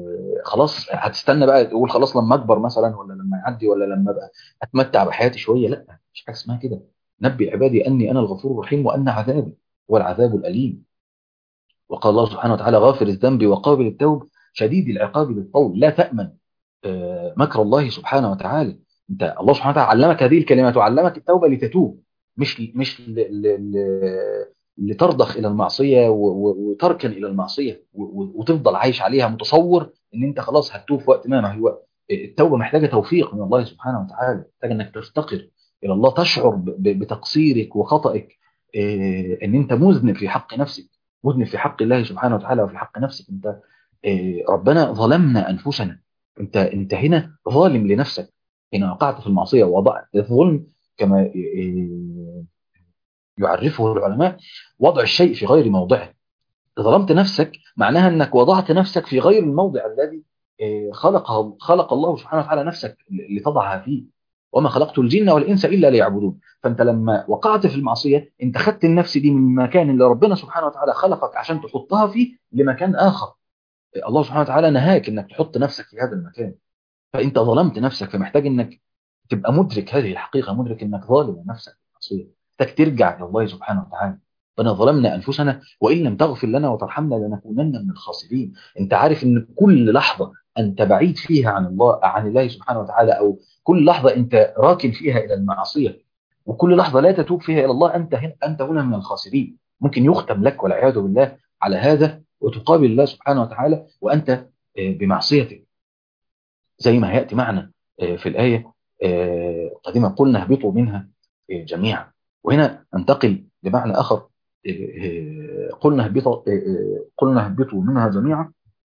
Speaker 2: خلاص هتستنى بقى تقول خلاص لما اكبر مثلا ولا لما يعدي ولا لما ابقى اتمتع بحياتي شويه لا مش حاجه اسمها كده نبي عبادي اني انا الغفور الرحيم وان عذابي هو العذاب الاليم وقال الله سبحانه وتعالى غافر الذنب وقابل التوب شديد العقاب بالطول لا تامن آه، مكر الله سبحانه وتعالى انت الله سبحانه وتعالى علمك هذه الكلمات وعلمك التوبه لتتوب مش مش ل... ل... ل... لترضخ الى المعصيه و... و... وتركن الى المعصيه و... و... وتفضل عايش عليها متصور ان انت خلاص هتتوب في وقت ما ما هو التوبه محتاجه توفيق من الله سبحانه وتعالى محتاجه انك تفتقر الى الله تشعر ب... ب- بتقصيرك وخطئك إيه، ان انت مذنب في حق نفسك مذنب في حق الله سبحانه وتعالى وفي حق نفسك انت إيه، ربنا ظلمنا انفسنا انت انت هنا ظالم لنفسك هنا وقعت في المعصيه وضع الظلم كما إيه، يعرفه العلماء وضع الشيء في غير موضعه ظلمت نفسك معناها انك وضعت نفسك في غير الموضع الذي إيه، خلقه خلق الله سبحانه وتعالى نفسك لتضعها فيه وما خلقت الجن والانس الا ليعبدون فانت لما وقعت في المعصيه انت خدت النفس دي من المكان اللي ربنا سبحانه وتعالى خلقك عشان تحطها فيه لمكان اخر الله سبحانه وتعالى نهاك انك تحط نفسك في هذا المكان فانت ظلمت نفسك فمحتاج انك تبقى مدرك هذه الحقيقه مدرك انك ظالم لنفسك في المعصيه محتاج ترجع الى الله سبحانه وتعالى ربنا ظلمنا انفسنا وان لم تغفر لنا وترحمنا لنكونن من الخاسرين انت عارف ان كل لحظه انت بعيد فيها عن الله عن الله سبحانه وتعالى او كل لحظه انت راكن فيها الى المعصيه وكل لحظه لا تتوب فيها الى الله انت هنا انت هنا من الخاسرين ممكن يختم لك والعياذ بالله على هذا وتقابل الله سبحانه وتعالى وانت آه، بمعصيته زي ما هياتي معنا آه، في الايه آه، قديما قلنا اهبطوا منها آه، جميعا وهنا انتقل لمعنى اخر آه، آه، قلنا اهبطوا آه، آه، قلنا اهبطوا منها جميعا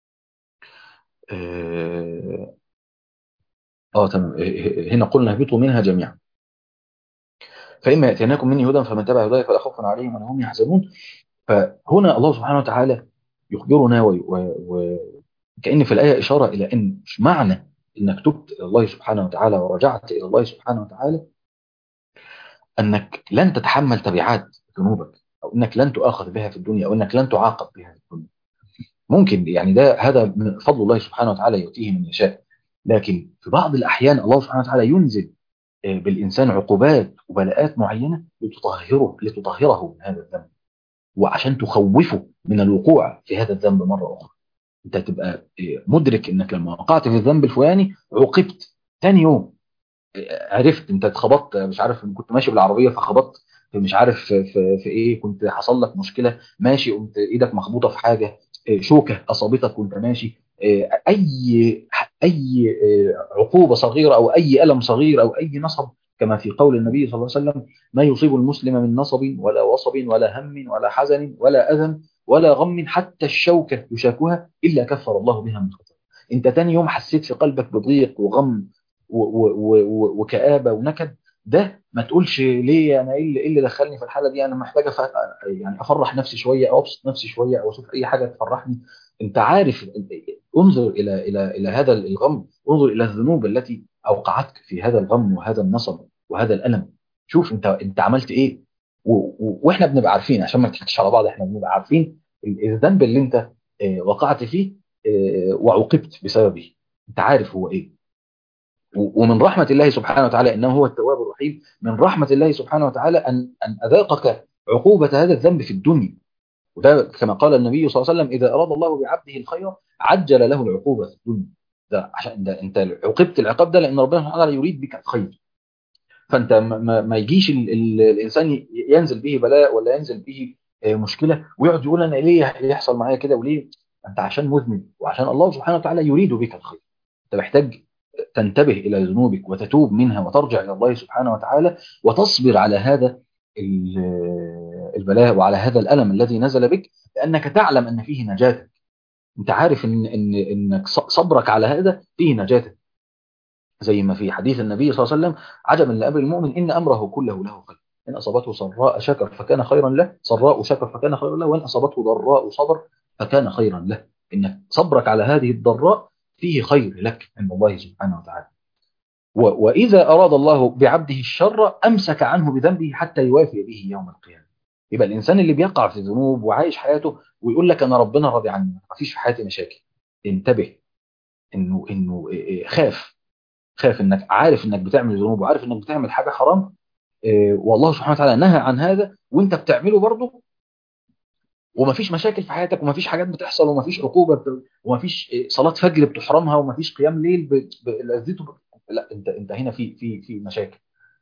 Speaker 2: اه آه، تمام آه، آه، هنا قلنا اهبطوا منها جميعا فإما يأتيناكم مني هدى فمن تبع هداي فلا خوف عليهم ولا هم يحزنون فهنا الله سبحانه وتعالى يخبرنا وكأن و... وكأن في الآية إشارة إلى أن مش معنى أنك تبت إلى الله سبحانه وتعالى ورجعت إلى الله سبحانه وتعالى أنك لن تتحمل تبعات ذنوبك أو أنك لن تؤاخذ بها في الدنيا أو أنك لن تعاقب بها في الدنيا ممكن يعني ده هذا من فضل الله سبحانه وتعالى يؤتيه من يشاء لكن في بعض الأحيان الله سبحانه وتعالى ينزل آه، بالإنسان عقوبات وبلاءات معينة لتطهره لتطهره من هذا الذنب وعشان تخوفه من الوقوع في هذا الذنب مرة أخرى أنت تبقى آه، مدرك أنك لما وقعت في الذنب الفلاني عوقبت تاني يوم آه، عرفت أنت اتخبطت مش عارف كنت ماشي بالعربية فخبطت في مش عارف في, في, في إيه كنت حصل لك مشكلة ماشي قمت إيدك مخبوطة في حاجة آه، شوكة أصابتك وأنت ماشي آه، أي أي آه، عقوبة صغيرة أو أي ألم صغير أو أي نصب كما في قول النبي صلى الله عليه وسلم ما يصيب المسلم من نصب ولا وصب ولا هم ولا حزن ولا أذى ولا غم حتى الشوكة يشاكها إلا كفر الله بها من خطأ أنت تاني يوم حسيت في قلبك بضيق وغم و- و- و- و- وكآبة ونكد ده ما تقولش ليه انا ايه اللي, إيه اللي دخلني في الحاله دي انا محتاج أف... يعني افرح نفسي شويه او ابسط نفسي شويه او اشوف اي حاجه تفرحني انت عارف انظر الى الى الى هذا الغم انظر الى الذنوب التي اوقعتك في هذا الغم وهذا النصب وهذا الالم شوف انت انت عملت ايه و... و... واحنا بنبقى عارفين عشان ما نضحكش على بعض احنا بنبقى عارفين ال- الذنب اللي انت آه، وقعت فيه آه، وعوقبت بسببه انت عارف هو ايه و- ومن رحمة الله سبحانه وتعالى إنه هو التواب الرحيم من رحمة الله سبحانه وتعالى أن أن أذاقك عقوبة هذا الذنب في الدنيا وده كما قال النبي صلى الله عليه وسلم إذا أراد الله بعبده الخير عجل له العقوبة في الدنيا ده عشان ده أنت عوقبت العقاب ده لأن ربنا سبحانه وتعالى يريد بك الخير فأنت ما, ما- ما يجيش ال ال الإنسان ي- ينزل به بلاء ولا ينزل به آه، مشكلة ويقعد يقول أنا ليه يحصل معايا كده وليه أنت عشان مذنب وعشان الله سبحانه وتعالى يريد بك الخير أنت محتاج تنتبه إلى ذنوبك وتتوب منها وترجع إلى الله سبحانه وتعالى وتصبر على هذا ال- البلاء وعلى هذا الألم الذي نزل بك لأنك تعلم أن فيه نجاتك أنت عارف إن إن إنك ص- صبرك على هذا فيه نجاتك زي ما في حديث النبي صلى الله عليه وسلم عجبا لأمر المؤمن إن أمره كله له خير إن أصابته سراء شكر فكان خيرا له سراء شكر فكان خيرا له وإن أصابته ضراء صبر فكان خيرا له إنك صبرك على هذه الضراء فيه خير لك عند الله سبحانه وتعالى و- وإذا أراد الله بعبده الشر أمسك عنه بذنبه حتى يوافي به يوم القيامة يبقى الإنسان اللي بيقع في ذنوب وعايش حياته ويقول لك أنا ربنا راضي عني ما فيش في حياتي مشاكل انتبه انه انه خاف خاف انك عارف انك بتعمل ذنوب وعارف انك بتعمل حاجه حرام والله سبحانه وتعالى نهى عن هذا وانت بتعمله برضه ومفيش مشاكل في حياتك ومفيش حاجات بتحصل ومفيش عقوبه ومفيش صلاه فجر بتحرمها ومفيش قيام ليل لذته لا انت انت هنا في في في مشاكل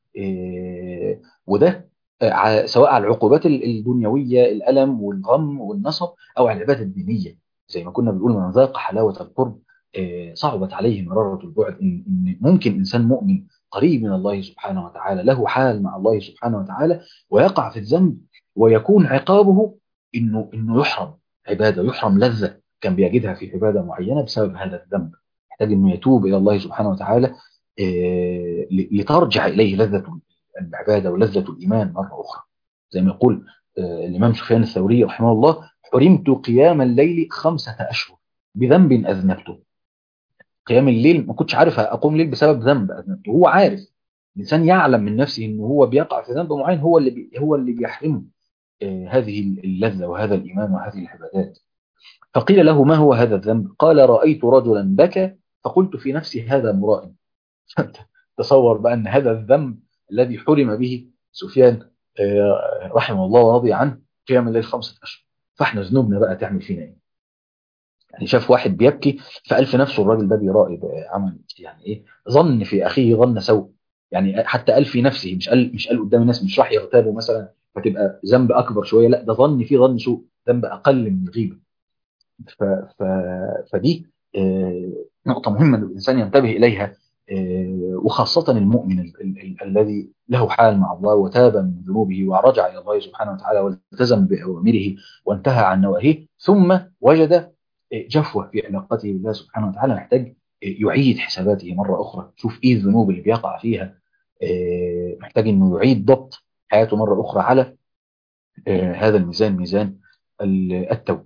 Speaker 2: وده سواء على العقوبات الدنيويه الالم والغم والنصب او على العباده الدينيه زي ما كنا بنقول من ذاق حلاوه القرب صعبت عليه مراره البعد ان ممكن انسان مؤمن قريب من الله سبحانه وتعالى له حال مع الله سبحانه وتعالى ويقع في الذنب ويكون عقابه انه انه يحرم عباده يحرم لذه كان بيجدها في عباده معينه بسبب هذا الذنب يحتاج انه يتوب الى الله سبحانه وتعالى لترجع اليه لذه العباده ولذه الايمان مره اخرى زي ما يقول الامام سفيان الثوري رحمه الله حرمت قيام الليل خمسه اشهر بذنب اذنبته قيام الليل ما كنتش عارف اقوم الليل بسبب ذنب اذنبته هو عارف الانسان يعلم من نفسه انه هو بيقع في ذنب معين هو اللي بي هو اللي بيحرمه هذه اللذة وهذا الإيمان وهذه العبادات فقيل له ما هو هذا الذنب قال رأيت رجلا بكى فقلت في نفسي هذا مرائم تصور بقى أن هذا الذنب الذي حرم به سفيان رحمه الله ورضي عنه قيام الليل خمسة أشهر فاحنا ذنوبنا بقى تعمل فينا ايه يعني شاف واحد بيبكي فقال في نفسه الراجل ده بيراقب عمل يعني ايه ظن في اخيه ظن سوء يعني حتى قال في نفسه مش قال مش قال قدام الناس مش راح يغتابه مثلا فتبقى ذنب اكبر شويه لا ده ظن فيه ظن سوء ذنب اقل من الغيبه ف... ف... فدي آه نقطه مهمه ان الانسان ينتبه اليها آه وخاصه المؤمن ال... ال... ال... الذي له حال مع الله وتاب من ذنوبه ورجع الى الله سبحانه وتعالى والتزم باوامره وانتهى عن نواهيه ثم وجد جفوه في علاقته بالله سبحانه وتعالى محتاج يعيد حساباته مره اخرى شوف ايه الذنوب اللي بيقع فيها آه محتاج انه يعيد ضبط حياته مرة أخرى على آه هذا الميزان ميزان التوبة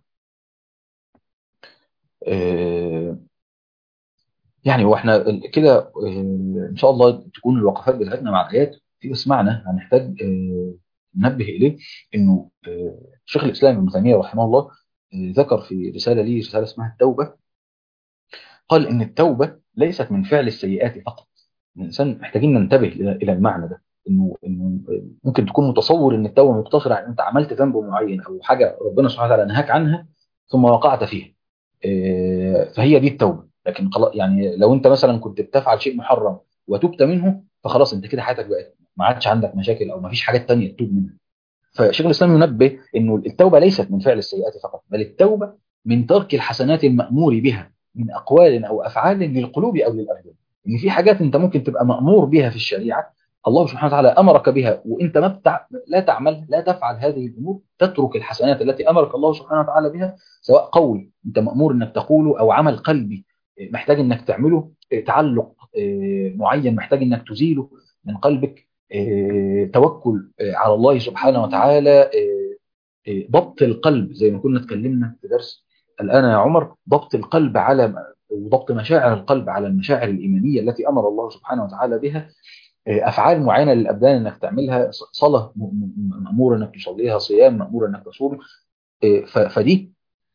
Speaker 2: آه يعني واحنا كده آه ان شاء الله تكون الوقفات بتاعتنا مع الايات في بس معنى هنحتاج ننبه اليه انه شيخ الاسلام ابن تيميه رحمه الله ذكر في رساله ليه رساله اسمها التوبه قال ان التوبه ليست من فعل السيئات فقط الانسان محتاجين ننتبه الى المعنى ده انه انه ممكن تكون متصور ان التوبه مقتصره على انت عملت ذنب معين او حاجه ربنا سبحانه وتعالى نهاك عنها ثم وقعت فيها فهي دي التوبه لكن يعني لو انت مثلا كنت بتفعل شيء محرم وتبت منه فخلاص انت كده حياتك بقت ما عادش عندك مشاكل او ما فيش حاجات تانية تتوب منها فشيخ الاسلام ينبه انه التوبه ليست من فعل السيئات فقط بل التوبه من ترك الحسنات المامور بها من اقوال او افعال للقلوب او للابدان ان في حاجات انت ممكن تبقى مامور بها في الشريعه الله سبحانه وتعالى امرك بها وانت ما بتع... لا تعمل لا تفعل هذه الامور تترك الحسنات التي امرك الله سبحانه وتعالى بها سواء قول انت مامور انك تقوله او عمل قلبي محتاج انك تعمله تعلق معين محتاج انك تزيله من قلبك توكل على الله سبحانه وتعالى ضبط القلب زي ما كنا اتكلمنا في درس الان يا عمر ضبط القلب على وضبط مشاعر القلب على المشاعر الايمانيه التي امر الله سبحانه وتعالى بها افعال معينه للابدان انك تعملها صلاه مامور انك تصليها صيام مامور انك تصوم فدي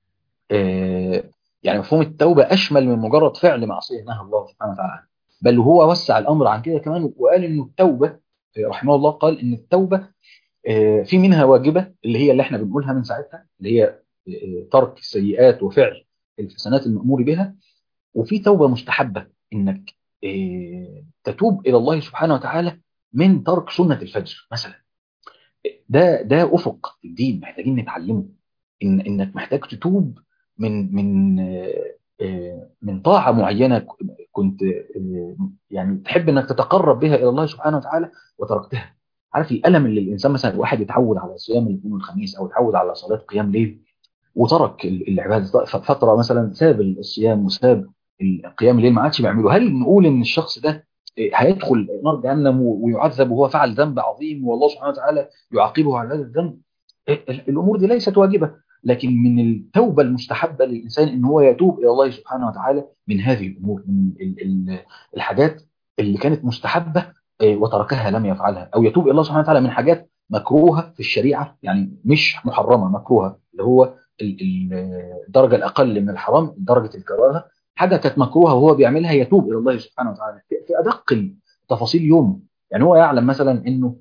Speaker 2: يعني مفهوم التوبه اشمل من مجرد فعل معصيه نهى الله سبحانه وتعالى بل هو وسع الامر عن كده كمان وقال انه التوبه رحمه الله قال ان التوبه في منها واجبه اللي هي اللي احنا بنقولها من ساعتها اللي هي ترك السيئات وفعل الحسنات المامور بها وفي توبه مستحبه انك تتوب الى الله سبحانه وتعالى من ترك سنه الفجر مثلا ده ده افق في الدين محتاجين نتعلمه ان انك محتاج تتوب من من من طاعه معينه كنت يعني تحب انك تتقرب بها الى الله سبحانه وتعالى وتركتها عارف الالم اللي الانسان مثلا واحد يتعود على صيام الاثنين والخميس او يتعود على صلاه قيام ليل وترك العباده فتره مثلا ساب الصيام وساب قيام الليل ما عادش بيعمله هل نقول ان الشخص ده هيدخل نار جهنم ويعذب وهو فعل ذنب عظيم والله سبحانه وتعالى يعاقبه على هذا الذنب الامور دي ليست واجبه لكن من التوبه المستحبه للانسان ان هو يتوب الى الله سبحانه وتعالى من هذه الامور من الحاجات اللي كانت مستحبه وتركها لم يفعلها او يتوب الى الله سبحانه وتعالى من حاجات مكروهه في الشريعه يعني مش محرمه مكروهه اللي هو الدرجه الاقل من الحرام درجه الكراهه حاجه كانت مكروهه وهو بيعملها يتوب الى الله سبحانه وتعالى في في ادق تفاصيل يومه يعني هو يعلم مثلا انه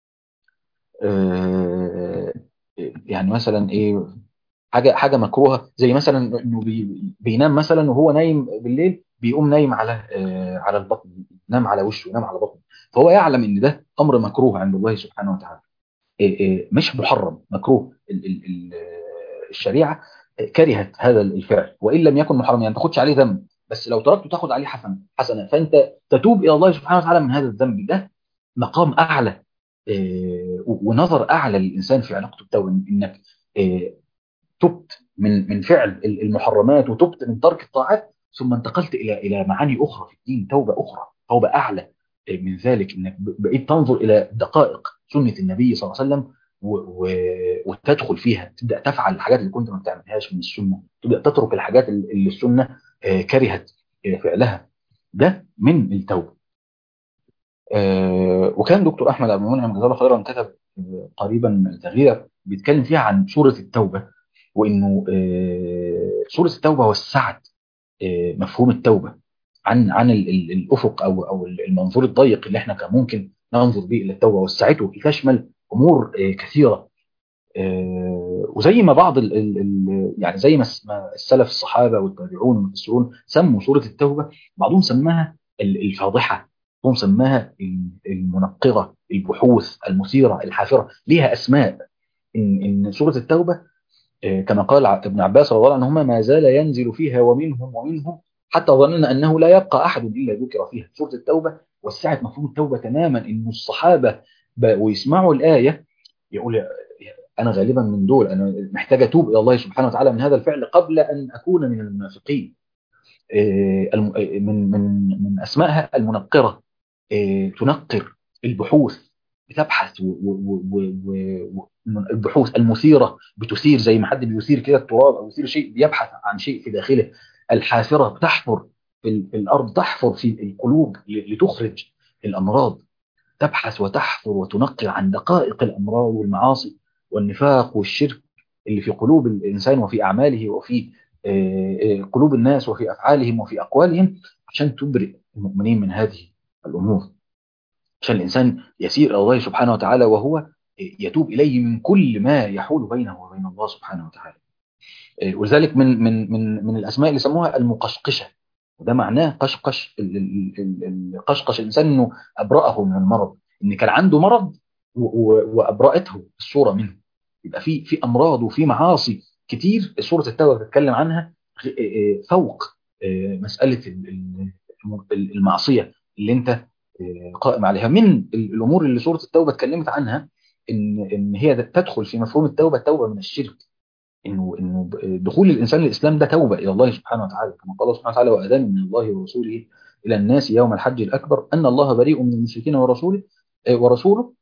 Speaker 2: آه، يعني مثلا ايه حاجه حاجه مكروهه زي مثلا انه بي بينام مثلا وهو نايم بالليل بيقوم نايم على آه، على البطن ينام على وشه ينام على بطنه فهو يعلم ان ده امر مكروه عند الله سبحانه وتعالى إيه إيه مش محرم مكروه ال- ال- ال- الشريعه كرهت هذا الفعل وان لم يكن محرم يعني ما تاخدش عليه ذنب بس لو تركته تاخد عليه حسنه حسنه فانت تتوب الى الله سبحانه وتعالى من هذا الذنب ده مقام اعلى إيه، ونظر اعلى للانسان في علاقته بالتوبه انك إيه، تبت من من فعل المحرمات وتبت من ترك الطاعات ثم انتقلت الى الى معاني اخرى في الدين توبه اخرى توبه اعلى من ذلك انك بقيت تنظر الى دقائق سنه النبي صلى الله عليه وسلم و... و... وتدخل فيها تبدا تفعل الحاجات اللي كنت ما بتعملهاش من السنه تبدا تترك الحاجات اللي السنه آه، كرهت آه، فعلها ده من التوبه آه، وكان دكتور احمد عبد المنعم جزاه الله خيرا كتب آه، قريبا تغيير بيتكلم فيها عن سوره التوبه وانه آه، سوره التوبه وسعت آه، مفهوم التوبه عن عن ال- ال- الافق او او المنظور الضيق اللي احنا كان ممكن ننظر به الى التوبه وسعته لتشمل امور آه، كثيره آه، وزي ما بعض ال ال ال يعني زي ما س- ما السلف الصحابه والتابعون والمفسرون سموا سوره التوبه بعضهم سماها ال- الفاضحه بعضهم سماها ال- المنقره البحوث المثيره الحافره ليها اسماء ان ان سوره التوبه آه، كما قال ع- ابن عباس رضي الله عنهما ما زال ينزل فيها ومنهم ومنهم حتى ظننا انه لا يبقى احد الا ذكر فيها سوره التوبه وسعت مفهوم التوبه تماما ان الصحابه بقوا يسمعوا الايه يقول يا- انا غالبا من دول انا محتاج اتوب الى الله سبحانه وتعالى من هذا الفعل قبل ان اكون من المنافقين آه، الم- آه، من من من اسمائها المنقره آه، تنقر البحوث بتبحث و- و- و- و- و- البحوث المثيره بتثير زي ما حد بيثير كده التراب او يثير شيء بيبحث عن شيء في داخله الحافره بتحفر في ال- في الارض تحفر في القلوب ل- لتخرج الامراض تبحث وتحفر وتنقر عن دقائق الامراض والمعاصي والنفاق والشرك اللي في قلوب الانسان وفي اعماله وفي آه، آه، قلوب الناس وفي افعالهم وفي اقوالهم عشان تبرئ المؤمنين من هذه الامور عشان الانسان يسير الى الله سبحانه وتعالى وهو يتوب اليه من كل ما يحول بينه وبين الله سبحانه وتعالى ولذلك من من من من الاسماء اللي سموها المقشقشه وده معناه قشقش ال- ال- ال- ال- قشقش الانسان انه ابرأه من المرض ان كان عنده مرض و- و- وابرأته الصوره منه يبقى في في امراض وفي معاصي كتير سوره التوبه بتتكلم عنها غ- فوق مساله ال- ال- المعصيه اللي انت قائم عليها من الامور اللي سوره التوبه اتكلمت عنها ان ان هي تدخل في مفهوم التوبه التوبه من الشرك انه انه دخول الانسان للاسلام ده توبه الى الله سبحانه وتعالى كما قال الله سبحانه وتعالى واذان من الله ورسوله الى الناس يوم الحج الاكبر ان الله بريء من المشركين ورسوله آه، ورسوله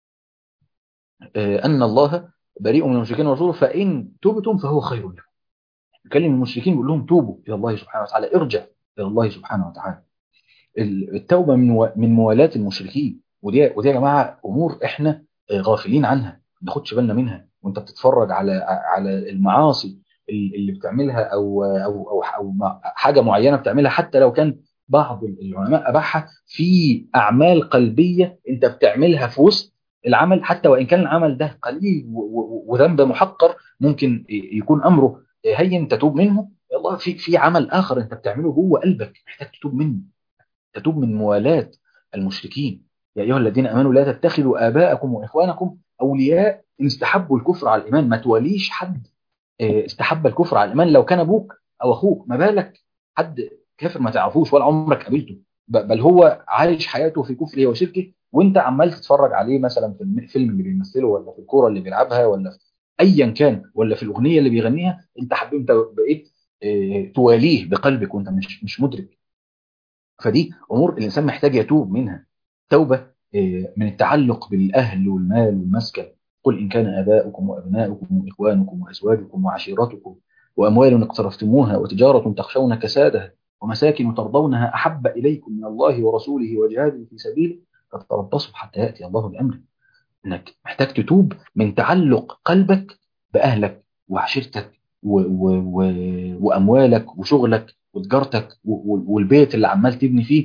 Speaker 2: آه، ان الله بريء من المشركين ورسوله فان تبتم فهو خير لكم يكلم المشركين يقول لهم توبوا الى الله سبحانه وتعالى ارجع الى الله سبحانه وتعالى التوبه من و- من موالاه المشركين ودي ودي يا جماعه امور احنا آه، غافلين عنها ما ناخدش بالنا منها وانت بتتفرج على على المعاصي اللي بتعملها او او او, أو ما- حاجه معينه بتعملها حتى لو كان بعض العلماء اباحها في اعمال قلبيه انت بتعملها في وسط العمل حتى وان كان العمل ده قليل و- و- وذنب محقر ممكن يكون امره هين تتوب منه والله في في عمل اخر انت بتعمله جوه قلبك محتاج تتوب منه تتوب من موالاة المشركين يا أيها الذين آمنوا لا تتخذوا آباءكم وإخوانكم أولياء إن استحبوا الكفر على الإيمان ما توليش حد آه، استحب الكفر على الإيمان لو كان أبوك أو أخوك ما بالك حد كافر ما تعرفوش ولا عمرك قابلته ب- بل هو عايش حياته في كفره وشركه وانت عمال تتفرج عليه مثلا في الفيلم اللي بيمثله ولا في الكوره اللي بيلعبها ولا في ايا كان ولا في الاغنيه اللي بيغنيها انت حبيت انت بقيت آه، تواليه بقلبك وانت مش مش مدرك فدي امور الانسان محتاج يتوب منها توبه آه، من التعلق بالاهل والمال والمسكن قل ان كان اباؤكم وابناؤكم واخوانكم وازواجكم وعشيرتكم واموال اقترفتموها وتجاره تخشون كسادها ومساكن ترضونها احب اليكم من الله ورسوله وجهاد في سبيله فتربصوا حتى ياتي الله بامره انك محتاج تتوب من تعلق قلبك باهلك وعشيرتك و و و واموالك وشغلك وتجارتك والبيت اللي عمال تبني فيه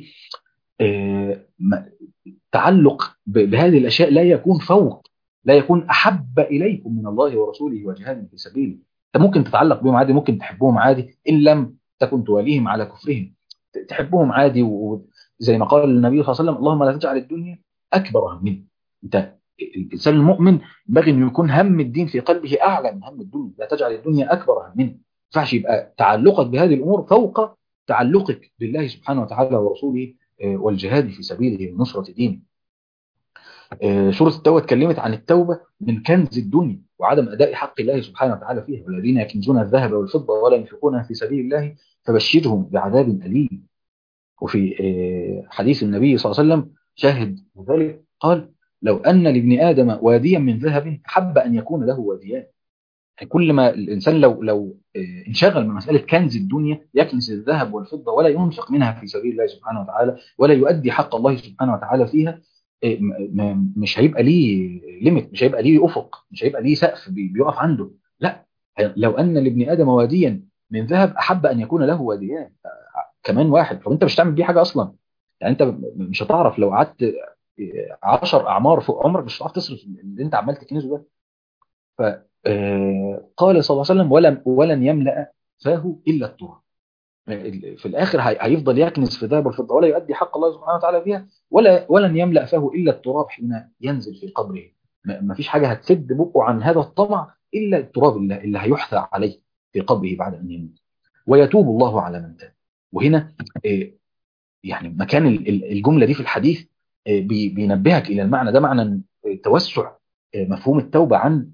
Speaker 2: تعلق بهذه الاشياء لا يكون فوق لا يكون احب اليكم من الله ورسوله وجهاد في سبيله انت ممكن تتعلق بهم عادي ممكن تحبهم عادي ان لم تكن تواليهم على كفرهم تحبهم عادي وزي ما قال النبي صلى الله عليه وسلم اللهم لا تجعل الدنيا اكبر همنا انت الانسان المؤمن ينبغي انه يكون هم الدين في قلبه اعلى من هم الدنيا لا تجعل الدنيا اكبر همنا ما ينفعش يبقى تعلقك بهذه الامور فوق تعلقك بالله سبحانه وتعالى ورسوله والجهاد في سبيله ونصرة دينه سورة التوبة اتكلمت عن التوبة من كنز الدنيا وعدم أداء حق الله سبحانه وتعالى فيها والذين يكنزون الذهب والفضة ولا ينفقونها في سبيل الله فبشرهم بعذاب أليم وفي حديث النبي صلى الله عليه وسلم شاهد ذلك قال لو أن لابن آدم واديا من ذهب حب أن يكون له واديان يعني كل ما الإنسان لو لو انشغل من مسألة كنز الدنيا يكنز الذهب والفضة ولا ينفق منها في سبيل الله سبحانه وتعالى ولا يؤدي حق الله سبحانه وتعالى فيها مش هيبقى ليه ليميت مش هيبقى ليه افق مش هيبقى ليه سقف بيقف عنده لا لو ان لابن ادم واديا من ذهب احب ان يكون له واديان كمان واحد طب انت مش تعمل بيه حاجه اصلا يعني انت مش هتعرف لو قعدت 10 اعمار فوق عمرك مش هتعرف تصرف اللي انت عمال تكنزه ده ف قال صلى الله عليه وسلم ولم ولن يملا فاه الا التراب في الاخر هيفضل يكنز في ذهب والفضه ولا يؤدي حق الله سبحانه وتعالى فيها ولا ولن يملا فاه الا التراب حين ينزل في قبره ما فيش حاجه هتسد بقه عن هذا الطمع الا التراب اللي, اللي هيحثى عليه في قبره بعد ان يموت ويتوب الله على من تاب وهنا يعني مكان الجمله دي في الحديث بينبهك الى المعنى ده معنى توسع مفهوم التوبه عن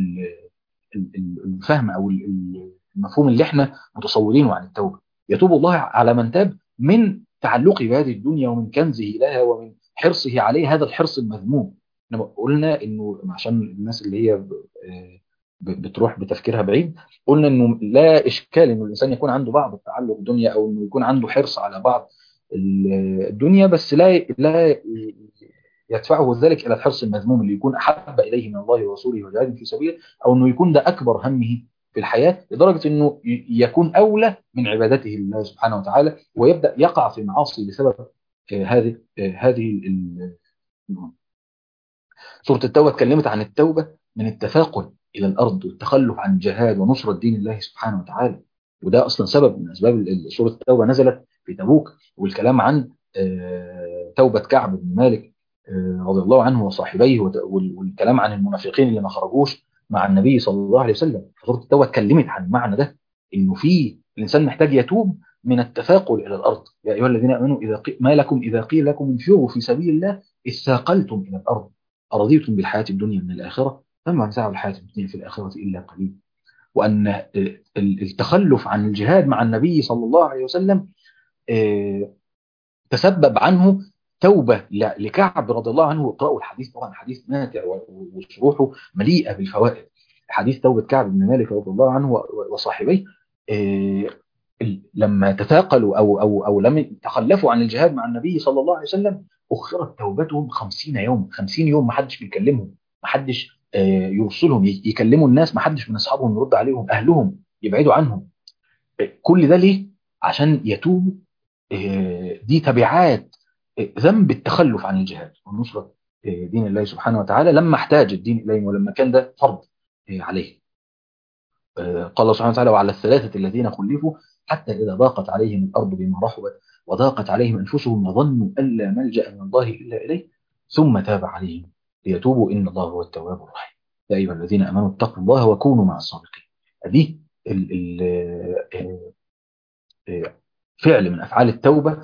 Speaker 2: الفهم او المفهوم اللي احنا متصورينه عن التوبه يتوب الله على من تاب من تعلقه بهذه الدنيا ومن كنزه لها ومن حرصه عليه هذا الحرص المذموم قلنا انه عشان الناس اللي هي بتروح بتفكيرها بعيد قلنا انه لا اشكال انه الانسان يكون عنده بعض التعلق بالدنيا او انه يكون عنده حرص على بعض الدنيا بس لا لا يدفعه ذلك الى الحرص المذموم اللي يكون احب اليه من الله ورسوله وجهاد في سبيله او انه يكون ده اكبر همه في الحياه لدرجه انه يكون اولى من عبادته لله سبحانه وتعالى ويبدا يقع في معاصي بسبب هذه هذه سوره التوبه اتكلمت عن التوبه من التثاقل الى الارض والتخلف عن الجهاد ونصره دين الله سبحانه وتعالى وده اصلا سبب من اسباب سوره التوبه نزلت في تبوك والكلام عن توبه كعب بن مالك رضي الله عنه وصاحبيه والكلام عن المنافقين اللي ما خرجوش مع النبي صلى الله عليه وسلم سوره التوبه اتكلمت عن المعنى ده انه في الانسان محتاج يتوب من التثاقل الى الارض يا ايها الذين امنوا اذا قي... ما لكم اذا قيل لكم انفروا في سبيل الله اثاقلتم الى الارض ارضيتم بالحياه الدنيا من الاخره فما متاع الحياه الدنيا في الاخره الا قليل وان التخلف عن الجهاد مع النبي صلى الله عليه وسلم تسبب عنه توبة لكعب رضي الله عنه واقرأوا الحديث طبعا حديث ماتع وشروحه مليئة بالفوائد حديث توبة كعب بن مالك رضي الله عنه وصاحبيه لما تثاقلوا أو, أو, أو لم تخلفوا عن الجهاد مع النبي صلى الله عليه وسلم أخرت توبتهم خمسين يوم خمسين يوم ما حدش بيكلمهم ما حدش يوصلهم يكلموا الناس ما حدش من أصحابهم يرد عليهم أهلهم يبعدوا عنهم كل ده ليه؟ عشان يتوبوا دي تبعات ذنب التخلف عن الجهاد ونصرة دين الله سبحانه وتعالى لما احتاج الدين إليهم ولما كان ده فرض عليه قال الله سبحانه وتعالى وعلى الثلاثة الذين خلفوا حتى إذا ضاقت عليهم الأرض بما رحبت وضاقت عليهم أنفسهم وظنوا أن لا ملجأ من الله إلا إليه ثم تاب عليهم ليتوبوا إن الله هو التواب الرحيم يا أيها الذين آمنوا اتقوا الله وكونوا مع الصادقين دي ال ال فعل من افعال التوبه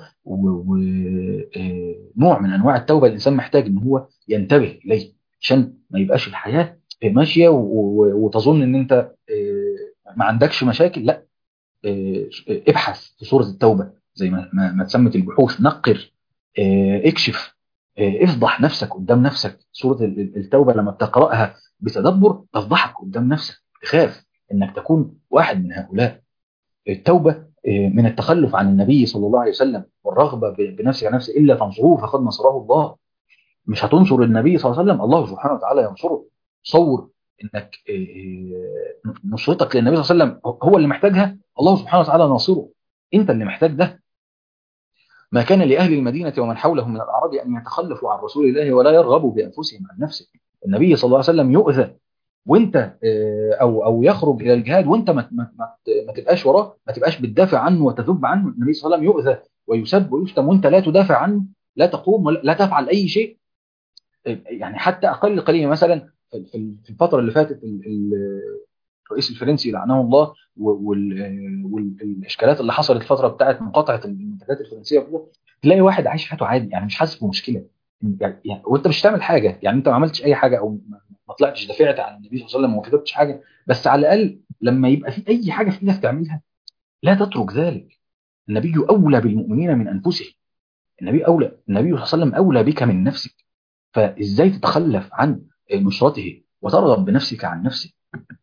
Speaker 2: ونوع من انواع التوبه الانسان محتاج ان هو ينتبه اليه عشان ما يبقاش الحياه ماشيه وتظن ان انت ما عندكش مشاكل لا ابحث في سوره التوبه زي ما ما تسمت البحوث نقر اكشف افضح نفسك قدام نفسك سوره التوبه لما بتقراها بتدبر تفضحك قدام نفسك تخاف انك تكون واحد من هؤلاء التوبه من التخلف عن النبي صلى الله عليه وسلم والرغبه بنفسه عن نفسه الا تنصروه فقد نصره الله مش هتنصر النبي صلى الله عليه وسلم الله سبحانه وتعالى ينصره تصور انك نصرتك للنبي صلى الله عليه وسلم هو اللي محتاجها الله سبحانه وتعالى ناصره انت اللي محتاج ده ما كان لاهل المدينه ومن حولهم من الاعراب ان يتخلفوا عن رسول الله ولا يرغبوا بانفسهم عن نفسه النبي صلى الله عليه وسلم يؤذى وانت او او يخرج الى الجهاد وانت ما, ما, ما, ما تبقاش وراه ما تبقاش بتدافع عنه وتذب عنه النبي صلى الله عليه وسلم يؤذى ويسب ويشتم وانت لا تدافع عنه لا تقوم ولا لا تفعل اي شيء يعني حتى اقل قليل مثلا في الفتره اللي فاتت الرئيس الفرنسي لعنه الله والاشكالات اللي حصلت الفتره بتاعت مقاطعه المنتجات الفرنسيه وكده تلاقي واحد عايش حياته عادي يعني مش حاسس بمشكله يعني وانت مش تعمل حاجه يعني انت ما عملتش اي حاجه او ما طلعتش دافعت عن النبي صلى الله عليه وسلم وما كتبتش حاجه بس على الاقل لما يبقى في اي حاجه في ايدك تعملها لا تترك ذلك النبي اولى بالمؤمنين من انفسهم النبي اولى النبي صلى الله عليه وسلم اولى بك من نفسك فازاي تتخلف عن نصرته وترغب بنفسك عن نفسك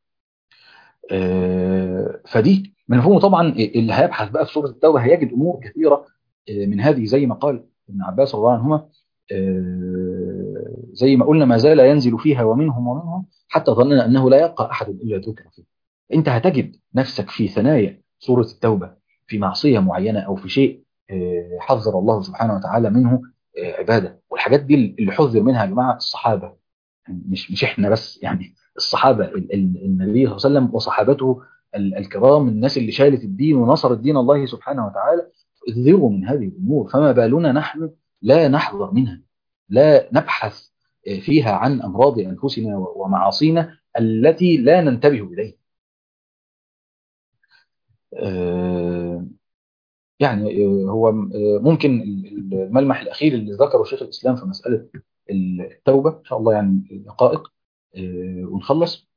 Speaker 2: فدي من مفهومه طبعا اللي هيبحث بقى في سوره التوبه هيجد امور كثيره من هذه زي ما قال ابن عباس رضي الله عنهما زي ما قلنا ما زال ينزل فيها ومنهم ومنهم حتى ظننا انه لا يبقى احد الا ذكر فيه انت هتجد نفسك في ثنايا سوره التوبه في معصيه معينه او في شيء حذر الله سبحانه وتعالى منه عباده والحاجات دي اللي حذر منها يا جماعه الصحابه مش مش احنا بس يعني الصحابه النبي صلى الله عليه وسلم وصحابته الكرام الناس اللي شالت الدين ونصرت دين الله سبحانه وتعالى احذروا من هذه الامور فما بالنا نحن لا نحذر منها لا نبحث فيها عن امراض انفسنا ومعاصينا التي لا ننتبه اليها يعني هو ممكن الملمح الاخير اللي ذكره شيخ الاسلام في مساله التوبه ان شاء الله يعني دقائق ونخلص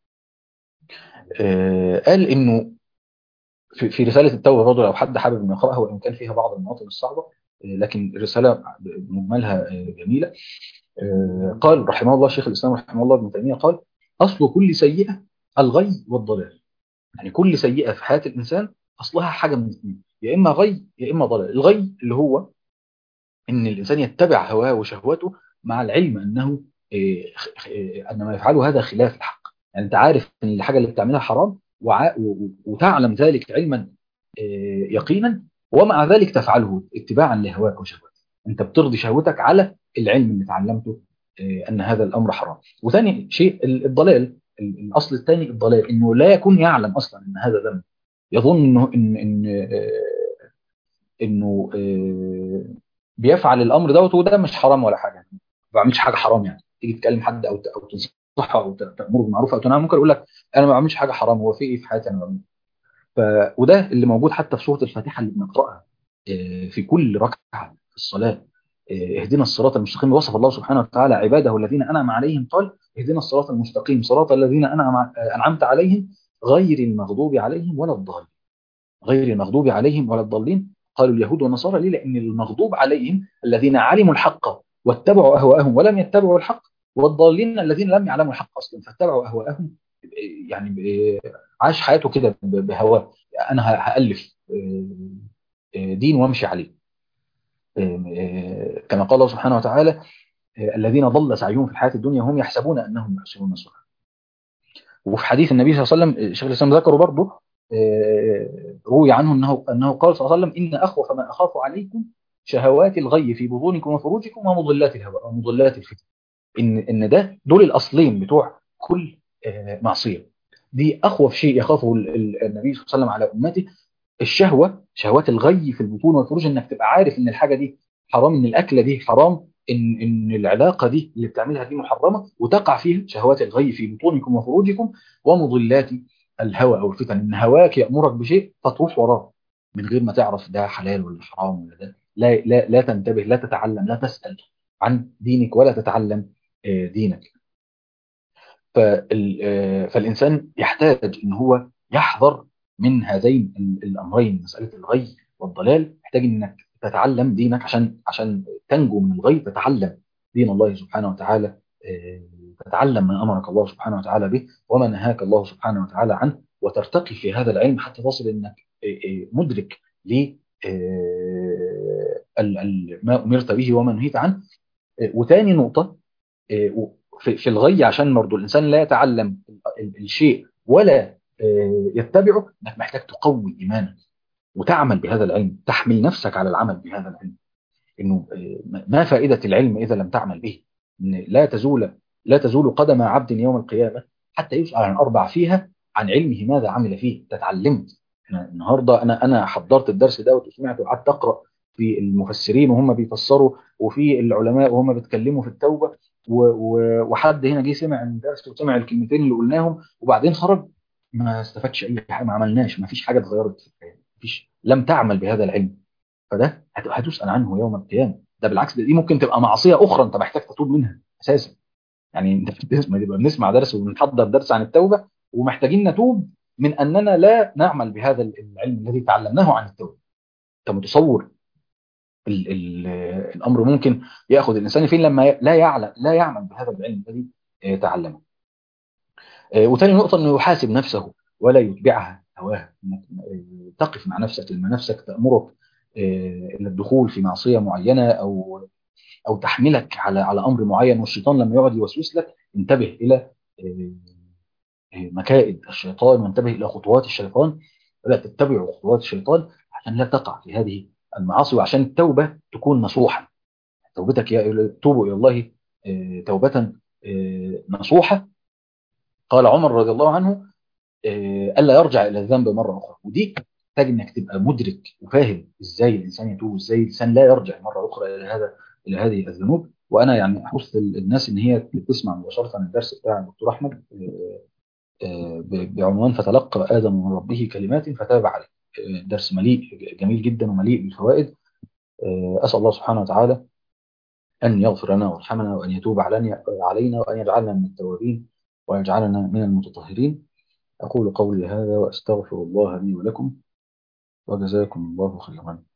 Speaker 2: قال انه في رساله التوبه برضه لو حد حابب انه يقراها وان كان فيها بعض المواطن الصعبه لكن الرساله مجملها جميله قال رحمه الله شيخ الاسلام رحمه الله ابن تيميه قال اصل كل سيئه الغي والضلال يعني كل سيئه في حياه الانسان اصلها حاجه من اثنين يا اما غي يا اما ضلال الغي اللي هو ان الانسان يتبع هواه وشهواته مع العلم انه ان ما يفعله هذا خلاف الحق يعني انت عارف ان الحاجه اللي بتعملها حرام وتعلم ذلك علما يقينا ومع ذلك تفعله اتباعا لهواك وشهواتك انت بترضي شهوتك على العلم اللي اتعلمته ان هذا الامر حرام وثاني شيء الضلال الاصل الثاني الضلال انه لا يكون يعلم اصلا ان هذا ذنب يظن انه ان ان انه بيفعل الامر دوت وده مش حرام ولا حاجه ما بعملش حاجه حرام يعني تيجي تكلم حد او او تنصحه او تامره بالمعروف او تنهى ممكن يقول لك انا ما بعملش حاجه حرام هو في ايه في حياتي انا بعمله ف وده اللي موجود حتى في سوره الفاتحه اللي بنقراها في كل ركعه في الصلاه اهدنا الصراط المستقيم وصف الله سبحانه وتعالى عباده الذين انعم عليهم قال اهدنا الصراط المستقيم صراط الذين انعم انعمت عليهم غير المغضوب عليهم ولا الضالين غير المغضوب عليهم ولا الضالين قالوا اليهود والنصارى ليه لان المغضوب عليهم الذين علموا الحق واتبعوا اهواءهم ولم يتبعوا الحق والضالين الذين لم يعلموا الحق اصلا فاتبعوا اهواءهم يعني عاش حياته كده بهواه انا هالف دين وامشي عليه كما قال الله سبحانه وتعالى الذين ضل سعيهم في الحياه الدنيا هم يحسبون انهم يحسنون صنعا وفي حديث النبي صلى الله عليه وسلم شيخ الاسلام ذكره برضه روي عنه انه انه قال صلى الله عليه وسلم ان اخوف ما اخاف عليكم شهوات الغي في بطونكم وفروجكم ومضلات الهوى ومضلات الفتن ان ان ده دول الاصلين بتوع كل معصيه دي اخوف شيء يخافه النبي صلى الله عليه وسلم على امته الشهوه شهوات الغي في البطون والفروج انك تبقى عارف ان الحاجه دي حرام ان الاكله دي حرام ان ان العلاقه دي اللي بتعملها دي محرمه وتقع فيها شهوات الغي في بطونكم وفروجكم ومضلات الهوى او الفتن ان هواك يامرك بشيء فتروح وراه من غير ما تعرف ده حلال ولا حرام ولا ده لا لا لا تنتبه لا تتعلم لا تسال عن دينك ولا تتعلم دينك فالإنسان يحتاج إن هو يحذر من هذين الأمرين مسألة الغي والضلال يحتاج إنك تتعلم دينك عشان عشان تنجو من الغي تتعلم دين الله سبحانه وتعالى تتعلم ما أمرك الله سبحانه وتعالى به وما نهاك الله سبحانه وتعالى عنه وترتقي في هذا العلم حتى تصل إنك مدرك ل ما أمرت به وما نهيت عنه وثاني نقطة في الغي عشان برضه الانسان لا يتعلم الشيء ولا يتبعه انك محتاج تقوي ايمانك
Speaker 3: وتعمل بهذا العلم تحمل نفسك على العمل بهذا العلم انه ما فائده العلم اذا لم تعمل به ان لا تزول لا تزول قدم عبد يوم القيامه حتى يسال عن اربع فيها عن علمه ماذا عمل فيه تتعلمت النهارده انا انا حضرت الدرس ده وسمعت وقعدت اقرا في المفسرين وهم بيفسروا وفي العلماء وهم بيتكلموا في التوبه وحد هنا جه سمع الدرس وسمع الكلمتين اللي قلناهم وبعدين خرج ما استفادش اي حاجه ما عملناش ما فيش حاجه اتغيرت في الحياه مفيش لم تعمل بهذا العلم فده هتسال عنه يوم القيامه ده بالعكس ده دي ممكن تبقى معصيه اخرى انت محتاج تتوب منها اساسا يعني انت بتسمع يبقى بنسمع درس وبنحضر درس عن التوبه ومحتاجين نتوب من اننا لا نعمل بهذا العلم الذي تعلمناه عن التوبه انت متصور ال ال الامر ممكن ياخذ الانسان فين لما لا يعلم لا يعمل بهذا العلم الذي تعلمه وثاني نقطه انه يحاسب نفسه ولا يتبعها هواها تقف مع نفسك لما نفسك تامرك الى الدخول في معصيه معينه او او تحملك على على امر معين والشيطان لما يقعد يوسوس لك انتبه الى مكائد الشيطان وانتبه الى خطوات الشيطان ولا تتبع خطوات الشيطان عشان لا تقع في هذه المعاصي وعشان التوبه تكون نصوحا توبتك يا توبوا الى الله توبه نصوحه قال عمر رضي الله عنه الا يرجع الى الذنب مره اخرى ودي محتاج انك تبقى مدرك وفاهم ازاي الانسان يتوب ازاي الانسان لا يرجع مره اخرى الى هذا الى هذه الذنوب وانا يعني احث الناس ان هي تسمع مباشره عن الدرس بتاع الدكتور احمد بعنوان فتلقى ادم من ربه كلمات فتاب عليه درس مليء جميل جدا ومليء بالفوائد اسال الله سبحانه وتعالى ان يغفر لنا ويرحمنا وان يتوب علينا وان يجعلنا من التوابين ويجعلنا من المتطهرين اقول قولي هذا واستغفر الله لي ولكم وجزاكم الله خيرا